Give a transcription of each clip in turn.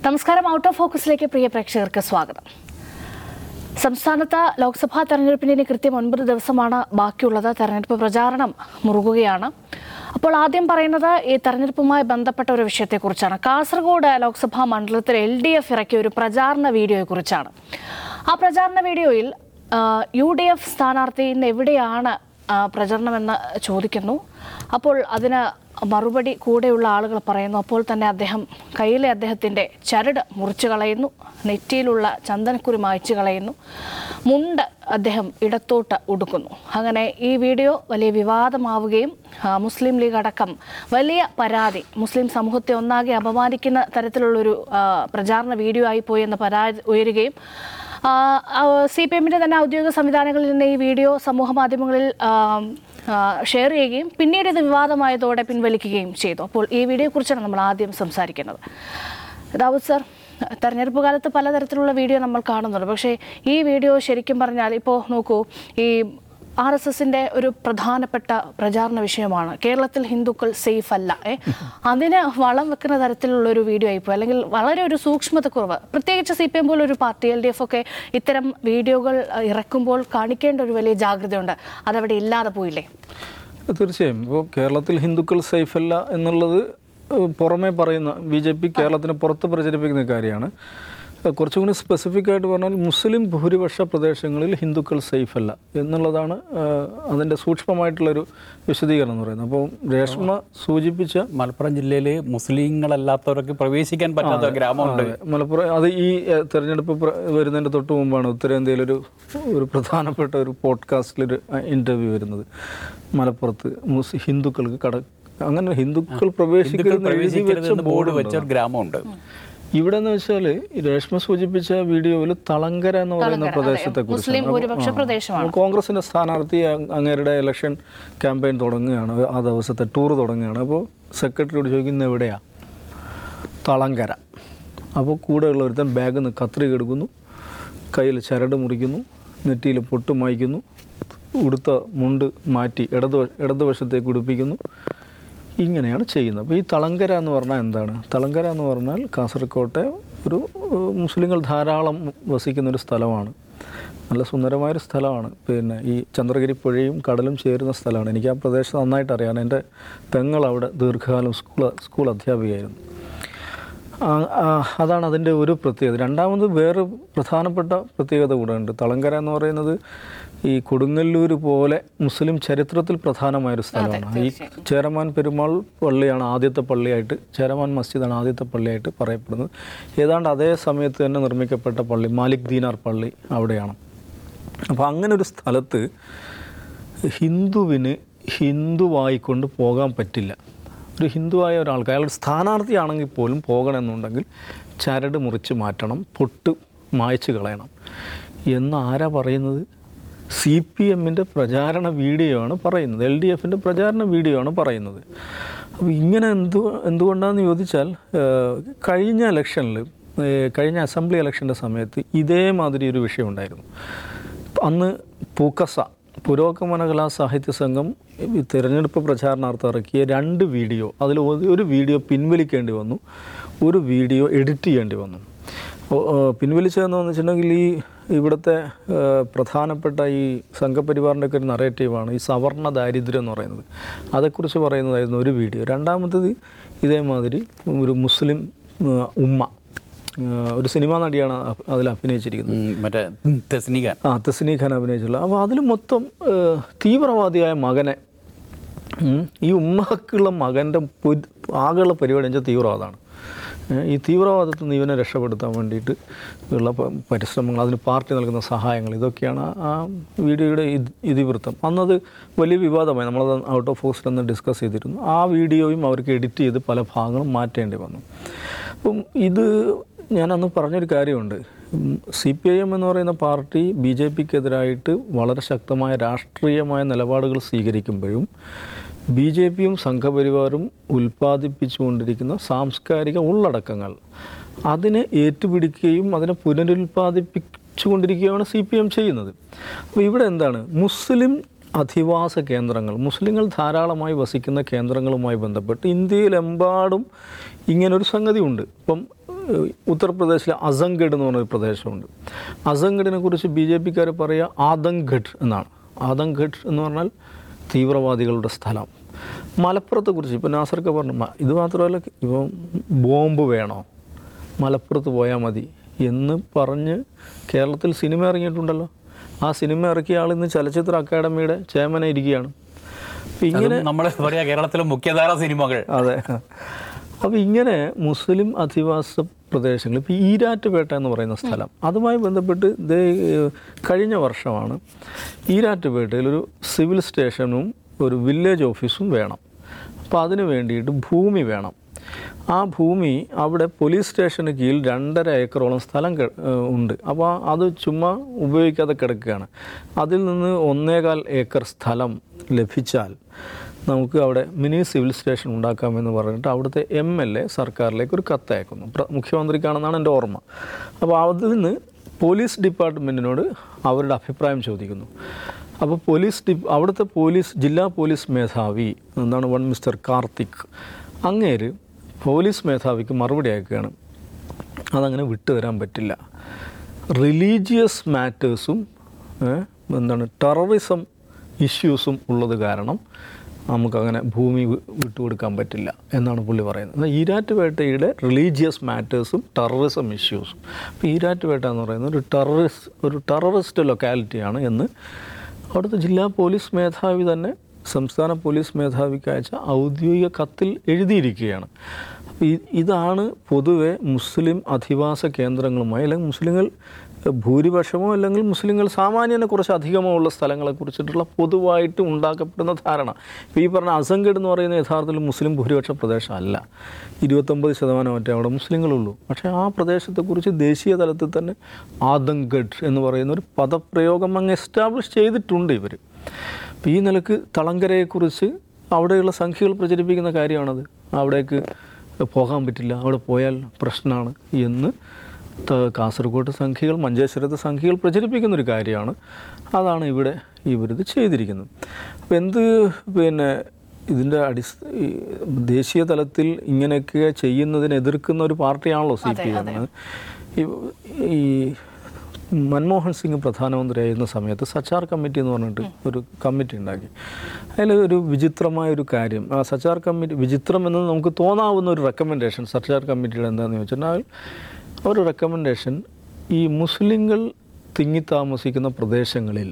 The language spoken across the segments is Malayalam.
നമസ്കാരം ഔട്ട് ഓഫ് ഫോക്കസിലേക്ക് പ്രിയ പ്രേക്ഷകർക്ക് സ്വാഗതം സംസ്ഥാനത്ത് ലോക്സഭാ തെരഞ്ഞെടുപ്പിന് ഇനി കൃത്യം ഒൻപത് ദിവസമാണ് ബാക്കിയുള്ളത് തെരഞ്ഞെടുപ്പ് പ്രചാരണം മുറുകുകയാണ് അപ്പോൾ ആദ്യം പറയുന്നത് ഈ തെരഞ്ഞെടുപ്പുമായി ബന്ധപ്പെട്ട ഒരു വിഷയത്തെക്കുറിച്ചാണ് കാസർഗോഡ് ലോക്സഭാ മണ്ഡലത്തിൽ എൽ ഡി എഫ് ഇറക്കിയ ഒരു പ്രചാരണ വീഡിയോയെക്കുറിച്ചാണ് ആ പ്രചാരണ വീഡിയോയിൽ യു ഡി എഫ് സ്ഥാനാർത്ഥി ഇന്ന് എവിടെയാണ് ആ, പ്രചരണമെന്ന് ചോദിക്കുന്നു അപ്പോൾ അതിന് മറുപടി കൂടെയുള്ള ആളുകൾ പറയുന്നു അപ്പോൾ തന്നെ അദ്ദേഹം കയ്യിലെ അദ്ദേഹത്തിൻ്റെ ചരട് മുറിച്ചു കളയുന്നു നെറ്റിയിലുള്ള ചന്ദനക്കുരി മായ്ച്ചു കളയുന്നു മുണ്ട് അദ്ദേഹം ഇടത്തോട്ട് ഉടുക്കുന്നു അങ്ങനെ ഈ വീഡിയോ വലിയ വിവാദമാവുകയും ആ, മുസ്ലിം ലീഗ് അടക്കം വലിയ പരാതി മുസ്ലിം സമൂഹത്തെ ഒന്നാകെ അപമാനിക്കുന്ന തരത്തിലുള്ളൊരു ആ, പ്രചാരണ വീഡിയോ ആയി പോയി എന്ന പരാതി ഉയരുകയും സി പി എമ്മിൻ്റെ തന്നെ ഔദ്യോഗിക സംവിധാനങ്ങളിൽ നിന്ന് ഈ വീഡിയോ സമൂഹ മാധ്യമങ്ങളിൽ ആ, ആ, ഷെയർ ചെയ്യുകയും പിന്നീട് ഇത് വിവാദമായതോടെ പിൻവലിക്കുകയും ചെയ്തു അപ്പോൾ ഈ വീഡിയോയെക്കുറിച്ചാണ് നമ്മൾ ആദ്യം സംസാരിക്കുന്നത് ദാവൂദ് സർ തെരഞ്ഞെടുപ്പ് കാലത്ത് പലതരത്തിലുള്ള വീഡിയോ നമ്മൾ കാണുന്നുണ്ട് പക്ഷേ ഈ വീഡിയോ ശരിക്കും പറഞ്ഞാൽ ഇപ്പോൾ നോക്കൂ ഈ ആർ എസ് എസിന്റെ ഒരു പ്രധാനപ്പെട്ട പ്രചാരണ വിഷയമാണ് കേരളത്തിൽ ഹിന്ദുക്കൾ സേഫ് അല്ല ഏ അതിന് വളം വെക്കുന്ന തരത്തിലുള്ള ഒരു വീഡിയോ ആയിപ്പോയി അല്ലെങ്കിൽ വളരെ ഒരു സൂക്ഷ്മത കുറവ് പ്രത്യേകിച്ച് സി പി എം പോലൊരു പാർട്ടി എൽ ഡി എഫ് ഒക്കെ ഇത്തരം വീഡിയോകൾ അഹ്, ഇറക്കുമ്പോൾ കാണിക്കേണ്ട ഒരു വലിയ ജാഗ്രതയുണ്ട് അതവിടെ ഇല്ലാതെ പോയില്ലേ തീർച്ചയായും ഇപ്പോൾ കേരളത്തിൽ ഹിന്ദുക്കൾ സേഫ് അല്ല എന്നുള്ളത് ഏഹ്, പുറമേ പറയുന്ന ബി ജെ പി കേരളത്തിന് പുറത്ത് പ്രചരിപ്പിക്കുന്ന കാര്യമാണ് ഏഹ്, കുറച്ചും കൂടി സ്പെസിഫിക് ആയിട്ട് പറഞ്ഞാൽ മുസ്ലിം ഭൂരിപക്ഷ പ്രദേശങ്ങളിൽ ഹിന്ദുക്കൾ സേഫ് അല്ല എന്നുള്ളതാണ് ഏഹ്, അതിൻ്റെ സൂക്ഷ്മമായിട്ടുള്ളൊരു വിശദീകരണം എന്ന് പറയുന്നത് അപ്പോൾ രേഷ്മ സൂചിപ്പിച്ച മലപ്പുറം ജില്ലയിൽ മുസ്ലിങ്ങളല്ലാത്തവർക്ക് പ്രവേശിക്കാൻ പറ്റാത്ത ഒരു ഗ്രാമമുണ്ട് അതെ. മലപ്പുറം അത് ഈ ഏഹ്, തെരഞ്ഞെടുപ്പ് പ്ര- വരുന്നതിൻ്റെ തൊട്ട് മുമ്പാണ് ഉത്തരേന്ത്യയിലൊരു ഒരു പ്രധാനപ്പെട്ട ഒരു പോഡ്കാസ്റ്റിലൊരു ഇൻ്റർവ്യൂ വരുന്നത് മലപ്പുറത്ത് മുസ് ഹിന്ദുക്കൾക്ക് കട അങ്ങനെ ഹിന്ദുക്കൾ ഹിന്ദുക്കൾ പ്രവേശിക്കരുത് എഴുതി പ്രവേശിക്കരുത് വെച്ച എന്ന് ബോർഡ് ബോർഡ് വെച്ച ഒരു ഗ്രാമമുണ്ട് ഇവിടെ എന്ന് വെച്ചാൽ രേഷ്മ സൂചിപ്പിച്ച വീഡിയോയിൽ തളങ്കര എന്ന് പറയുന്ന തളങ്കര, അതെ. പ്രദേശത്തെ മുസ്ലിം ഭൂരിപക്ഷ പ്രദേശമാണ് കോൺഗ്രസിന്റെ സ്ഥാനാർത്ഥി അ- അങ്ങേരുടെ ഇലക്ഷൻ ക്യാമ്പയിൻ തുടങ്ങുകയാണ് ആ ദിവസത്തെ ടൂർ തുടങ്ങുകയാണ് അപ്പോൾ സെക്രട്ടറിയോട് ചോദിക്കുന്നത് എവിടെയാ തളങ്കര അപ്പോൾ കൂടെയുള്ള ഒരുത്തൻ ബാഗിൽ നിന്ന് കത്രി എടുക്കുന്നു കയ്യിൽ ചരട് മുറിക്കുന്നു നെറ്റിയിൽ പൊട്ട് മായ്ക്കുന്നു ഉടുത്ത മുണ്ട് മാറ്റി ഇടത് ഇടതുവശത്തേക്ക് ഉടുപ്പിക്കുന്നു ഇങ്ങനെയാണ് ചെയ്യുന്നത് അപ്പോൾ ഈ തളങ്കര എന്ന് പറഞ്ഞാൽ എന്താണ് തളങ്കര എന്ന് പറഞ്ഞാൽ കാസർകോട്ടെ ഒരു ഏഹ്, മുസ്ലിങ്ങൾ ധാരാളം വസിക്കുന്ന ഒരു സ്ഥലമാണ് നല്ല സുന്ദരമായൊരു സ്ഥലമാണ് പിന്നെ ഈ ചന്ദ്രഗിരി പുഴയും കടലും ചേരുന്ന സ്ഥലമാണ് എനിക്ക് ആ പ്രദേശം നന്നായിട്ട് അറിയാം എൻ്റെ പെങ്ങൾ അവിടെ ദീർഘകാലം സ്കൂൾ സ്കൂൾ അധ്യാപികയായിരുന്നു ആ, ആ, അതാണ് അതിൻ്റെ ഒരു പ്രത്യേകത രണ്ടാമത് വേറെ പ്രധാനപ്പെട്ട പ്രത്യേകത കൂടെ ഉണ്ട് തളങ്കര എന്ന് പറയുന്നത് ഈ കൊടുങ്ങല്ലൂർ പോലെ മുസ്ലിം ചരിത്രത്തിൽ പ്രധാനമായൊരു സ്ഥലമാണ് ഈ ചേരമാൻ പെരുമാൾ പള്ളിയാണ് ആദ്യത്തെ പള്ളിയായിട്ട് ചേരമാൻ മസ്ജിദാണ് ആദ്യത്തെ പള്ളിയായിട്ട് പറയപ്പെടുന്നത് ഏതാണ്ട് അതേ സമയത്ത് തന്നെ നിർമ്മിക്കപ്പെട്ട പള്ളി മാലിക് ദീനാർ പള്ളി അവിടെയാണ് അപ്പോൾ അങ്ങനെ ഒരു സ്ഥലത്ത് ഹിന്ദുവിന് ഹിന്ദുവായിക്കൊണ്ട് പോകാൻ പറ്റില്ല ഒരു ഹിന്ദുവായ ഒരാൾക്ക് അയാൾ സ്ഥാനാർത്ഥിയാണെങ്കിൽ പോലും പോകണമെന്നുണ്ടെങ്കിൽ ചരട് മുറിച്ച് മാറ്റണം പൊട്ട് മായ്ച്ച് കളയണം എന്ന് ആരാ പറയുന്നത് സി പി എമ്മിൻ്റെ പ്രചാരണ വീഡിയോ ആണ് പറയുന്നത് എൽ ഡി എഫിൻ്റെ പ്രചാരണ വീഡിയോ ആണ് പറയുന്നത് അപ്പോൾ ഇങ്ങനെ എന്തു എന്തുകൊണ്ടാണെന്ന് ചോദിച്ചാൽ ഏഹ്, കഴിഞ്ഞ ഇലക്ഷനിൽ കഴിഞ്ഞ അസംബ്ലി ഇലക്ഷൻ്റെ സമയത്ത് ഇതേമാതിരി ഒരു വിഷയം ഉണ്ടായിരുന്നു അന്ന് പൂക്കസ പുരോഗമന കലാ സാഹിത്യ സംഘം ഈ തിരഞ്ഞെടുപ്പ് പ്രചാരണാർത്ഥം ഇറക്കിയ രണ്ട് വീഡിയോ അതിൽ ഒരു- ഒരു വീഡിയോ പിൻവലിക്കേണ്ടി വന്നു ഒരു വീഡിയോ എഡിറ്റ് ചെയ്യേണ്ടി വന്നു ഓ- ഓ, പിൻവലിച്ചതെന്ന് വെച്ചിട്ടുണ്ടെങ്കിൽ ഈ ഇവിടുത്തെ ഏഹ്, പ്രധാനപ്പെട്ട ഈ സംഘപരിവാറിൻ്റെ ഒക്കെ ഒരു നറേറ്റീവാണ് ഈ സവർണ ദാരിദ്ര്യം എന്ന് പറയുന്നത് അതേക്കുറിച്ച് പറയുന്നതായിരുന്നു ഒരു വീഡിയോ രണ്ടാമത്തത് ഇതേമാതിരി ഒരു മുസ്ലിം ഏഹ്, ഉമ്മ ഏഹ്, ഒരു സിനിമാ നടിയാണ് അ- അതിൽ അഭിനയിച്ചിരിക്കുന്നത് ഉം, മറ്റേ തെസ്നിക ആ തസ്നി ഖാൻ അഭിനയിച്ചുള്ള അപ്പോൾ അതിൽ മൊത്തം ഏഹ്, തീവ്രവാദിയായ മകനെ ഉം, ഈ ഉമ്മക്കുള്ള മകൻ്റെ പൊ- ആകെയുള്ള പരിപാടി വെച്ചാൽ തീവ്രവാദമാണ് ഏഹ്, ഈ തീവ്രവാദത്തിൽ നിന്ന് ഇവനെ രക്ഷപ്പെടുത്താൻ വേണ്ടിയിട്ട് ഉള്ള പ- പരിശ്രമങ്ങൾ അതിന് പാർട്ടി നൽകുന്ന സഹായങ്ങൾ ഇതൊക്കെയാണ് ആ- ആ വീഡിയോയുടെ ഇത് ഇതിവൃത്തം അന്നത് വലിയ വിവാദമായി നമ്മളത് ഔട്ട് ഓഫ് ഫോക്സിൽ നിന്ന് ഡിസ്കസ് ചെയ്തിരുന്നു ആ വീഡിയോയും അവർക്ക് എഡിറ്റ് ചെയ്ത് പല ഭാഗങ്ങളും മാറ്റേണ്ടി വന്നു അപ്പം ഇത് ഞാനന്ന് പറഞ്ഞൊരു കാര്യമുണ്ട് സി പി ഐ എം എന്ന് പറയുന്ന പാർട്ടി ബി ജെ പിക്കെതിരായിട്ട് വളരെ ശക്തമായ രാഷ്ട്രീയമായ നിലപാടുകൾ സ്വീകരിക്കുമ്പോഴും ബി ജെ പിയും സംഘപരിവാറും ഉൽപ്പാദിപ്പിച്ചുകൊണ്ടിരിക്കുന്ന സാംസ്കാരിക ഉള്ളടക്കങ്ങൾ അതിനെ ഏറ്റുപിടിക്കുകയും അതിനെ പുനരുൽപ്പാദിപ്പിച്ചുകൊണ്ടിരിക്കുകയാണ് സി പി എം ചെയ്യുന്നത് അപ്പോൾ ഇവിടെ എന്താണ് മുസ്ലിം അധിവാസ കേന്ദ്രങ്ങൾ മുസ്ലിങ്ങൾ ധാരാളമായി വസിക്കുന്ന കേന്ദ്രങ്ങളുമായി ബന്ധപ്പെട്ട് ഇന്ത്യയിലെമ്പാടും ഇങ്ങനൊരു സംഗതി ഉണ്ട് ഇപ്പം ഏഹ്, ഉത്തർപ്രദേശിലെ അസംഗഡ് എന്ന് പറഞ്ഞൊരു പ്രദേശമുണ്ട് അസംഗഡിനെ കുറിച്ച് ബി ജെ പിക്കാർ പറയുക ആദംഗഡ് എന്നാണ് ആദംഗഡ് എന്ന് പറഞ്ഞാൽ തീവ്രവാദികളുടെ സ്ഥലം മലപ്പുറത്തെക്കുറിച്ച് ഇപ്പോൾ നാസർക്ക് പറഞ്ഞു "മ- ഇത് മാത്രമല്ല ഇപ്പം ബോംബ് വേണോ മലപ്പുറത്ത് പോയാൽ മതി എന്ന് പറഞ്ഞ് കേരളത്തിൽ സിനിമ ഇറങ്ങിയിട്ടുണ്ടല്ലോ ആ സിനിമ ഇറക്കിയ ആൾ ഇന്ന് ചലച്ചിത്ര അക്കാദമിയുടെ ചെയർമാനെ ഇരിക്കുകയാണ് അപ്പം ഇങ്ങനെ നമ്മൾ പറയാ കേരളത്തിലെ മുഖ്യധാര സിനിമകൾ അതെ അപ്പോൾ ഇങ്ങനെ മുസ്ലിം അധിവാസ പ്രദേശങ്ങൾ ഇപ്പോൾ ഈരാറ്റുപേട്ട എന്ന് പറയുന്ന സ്ഥലം അതുമായി ബന്ധപ്പെട്ട് ദേ കഴിഞ്ഞ വർഷമാണ് ഈരാറ്റുപേട്ടയിൽ ഒരു സിവിൽ സ്റ്റേഷനും ഒരു വില്ലേജ് ഓഫീസും വേണം അപ്പോൾ അതിന് വേണ്ടിയിട്ട് ഭൂമി വേണം ആ ഭൂമി അവിടെ പോലീസ് സ്റ്റേഷന് കീഴിൽ രണ്ടര ഏക്കറോളം സ്ഥലം കെ- ഏഹ് ഉണ്ട് അപ്പോൾ അത് ചുമ്മാ ഉപയോഗിക്കാതെ കിടക്കുകയാണ് അതിൽ നിന്ന് ഒന്നേകാൽ ഏക്കർ സ്ഥലം ലഭിച്ചാൽ നമുക്ക് അവിടെ മിനി സിവിൽ സ്റ്റേഷൻ ഉണ്ടാക്കാമെന്ന് പറഞ്ഞിട്ട് അവിടുത്തെ എം എൽ എ സർക്കാരിലേക്ക് ഒരു കത്തയക്കുന്നു പ്ര- മുഖ്യമന്ത്രിക്കാണെന്നാണ് എൻ്റെ ഓർമ്മ അപ്പോൾ അതിൽ നിന്ന് പോലീസ് ഡിപ്പാർട്ട്മെൻറ്റിനോട് അവരുടെ അഭിപ്രായം ചോദിക്കുന്നു അപ്പോൾ പോലീസ് ഡി അവിടുത്തെ പോലീസ് ജില്ലാ പോലീസ് മേധാവി എന്താണ് വൺ മിസ്റ്റർ കാർത്തിക് അങ്ങേര് പോലീസ് മേധാവിക്ക് മറുപടി അയക്കുകയാണ് അതങ്ങനെ വിട്ടുതരാൻ പറ്റില്ല റിലീജിയസ് മാറ്റേഴ്സും എന്താണ് ടെററിസം ഇഷ്യൂസും ഉള്ളത് കാരണം നമുക്കങ്ങനെ ഭൂമി വി- വിട്ടുകൊടുക്കാൻ പറ്റില്ല എന്നാണ് പുള്ളി പറയുന്നത് എന്നാൽ ഈരാറ്റുപേട്ടയുടെ റിലീജിയസ് മാറ്റേഴ്സും ടെററിസം ഇഷ്യൂസും അപ്പോൾ ഈരാറ്റുപേട്ട എന്ന് പറയുന്നത് ഒരു ടെററിസ്റ്റ് ഒരു ടെററിസ്റ്റ് ലൊക്കാലിറ്റിയാണ് എന്ന് അവിടുത്തെ ജില്ലാ പോലീസ് മേധാവി തന്നെ സംസ്ഥാന പോലീസ് മേധാവിക്ക് അയച്ച ഔദ്യോഗിക കത്തിൽ എഴുതിയിരിക്കുകയാണ് അപ്പോൾ ഈ- ഇതാണ് പൊതുവെ മുസ്ലിം അധിവാസ കേന്ദ്രങ്ങളുമായി അല്ലെങ്കിൽ മുസ്ലിങ്ങൾ ഭൂരിപക്ഷമോ അല്ലെങ്കിൽ മുസ്ലിങ്ങൾ സാമാന്യനെ കുറച്ച് അധികമോ ഉള്ള സ്ഥലങ്ങളെ കുറിച്ചിട്ടുള്ള പൊതുവായിട്ട് ഉണ്ടാക്കപ്പെടുന്ന ധാരണ ഇപ്പോൾ ഈ പറഞ്ഞ അസംഗഡ് എന്ന് പറയുന്ന യഥാർത്ഥത്തിൽ മുസ്ലിം ഭൂരിപക്ഷ പ്രദേശമല്ല ഇരുപത്തൊമ്പത് ശതമാനം മറ്റേ അവിടെ മുസ്ലിങ്ങളുള്ളൂ പക്ഷേ ആ പ്രദേശത്തെക്കുറിച്ച് ദേശീയ തലത്തിൽ തന്നെ ആദംഗഡ് എന്ന് പറയുന്ന ഒരു പദപ്രയോഗം അങ്ങ് എസ്റ്റാബ്ലിഷ് ചെയ്തിട്ടുണ്ട് ഇവർ അപ്പോൾ ഈ നിലക്ക് തളങ്കരയെക്കുറിച്ച് അവിടെയുള്ള സംഖ്യകൾ പ്രചരിപ്പിക്കുന്ന കാര്യമാണത് അവിടേക്ക് പോകാൻ പറ്റില്ല അവിടെ പോയാൽ പ്രശ്നമാണ് എന്ന് ത- കാസർഗോഡ് സംഖ്യകൾ മഞ്ചേശ്വരത്തെ സംഖ്യകൾ പ്രചരിപ്പിക്കുന്ന ഒരു കാര്യമാണ് അതാണ് ഇവിടെ ഇവരിത് ചെയ്തിരിക്കുന്നത് അപ്പോൾ എന്ത് പിന്നെ ഇതിൻ്റെ അടിസ്ഥ ഈ ദേശീയ തലത്തിൽ ഇങ്ങനെയൊക്കെ ചെയ്യുന്നതിനെ എതിർക്കുന്ന ഒരു പാർട്ടിയാണല്ലോ സി പി എം ഈ മൻമോഹൻ സിംഗ് പ്രധാനമന്ത്രിയായിരുന്ന സമയത്ത് സച്ചാർ കമ്മിറ്റി എന്ന് പറഞ്ഞിട്ട് ഒരു കമ്മിറ്റി ഉണ്ടാക്കി അതിൽ ഒരു വിചിത്രമായ ഒരു കാര്യം ആ സച്ചാർ കമ്മിറ്റി വിചിത്രം എന്ന് നമുക്ക് തോന്നാവുന്ന ഒരു റെക്കമെൻഡേഷൻ സച്ചാർ കമ്മിറ്റിയുടെ എന്താണെന്ന് വെച്ചിട്ടുണ്ടെങ്കിൽ ഒരു റെക്കമെൻഡേഷൻ ഈ മുസ്ലിങ്ങൾ തിങ്ങിത്താമസിക്കുന്ന പ്രദേശങ്ങളിൽ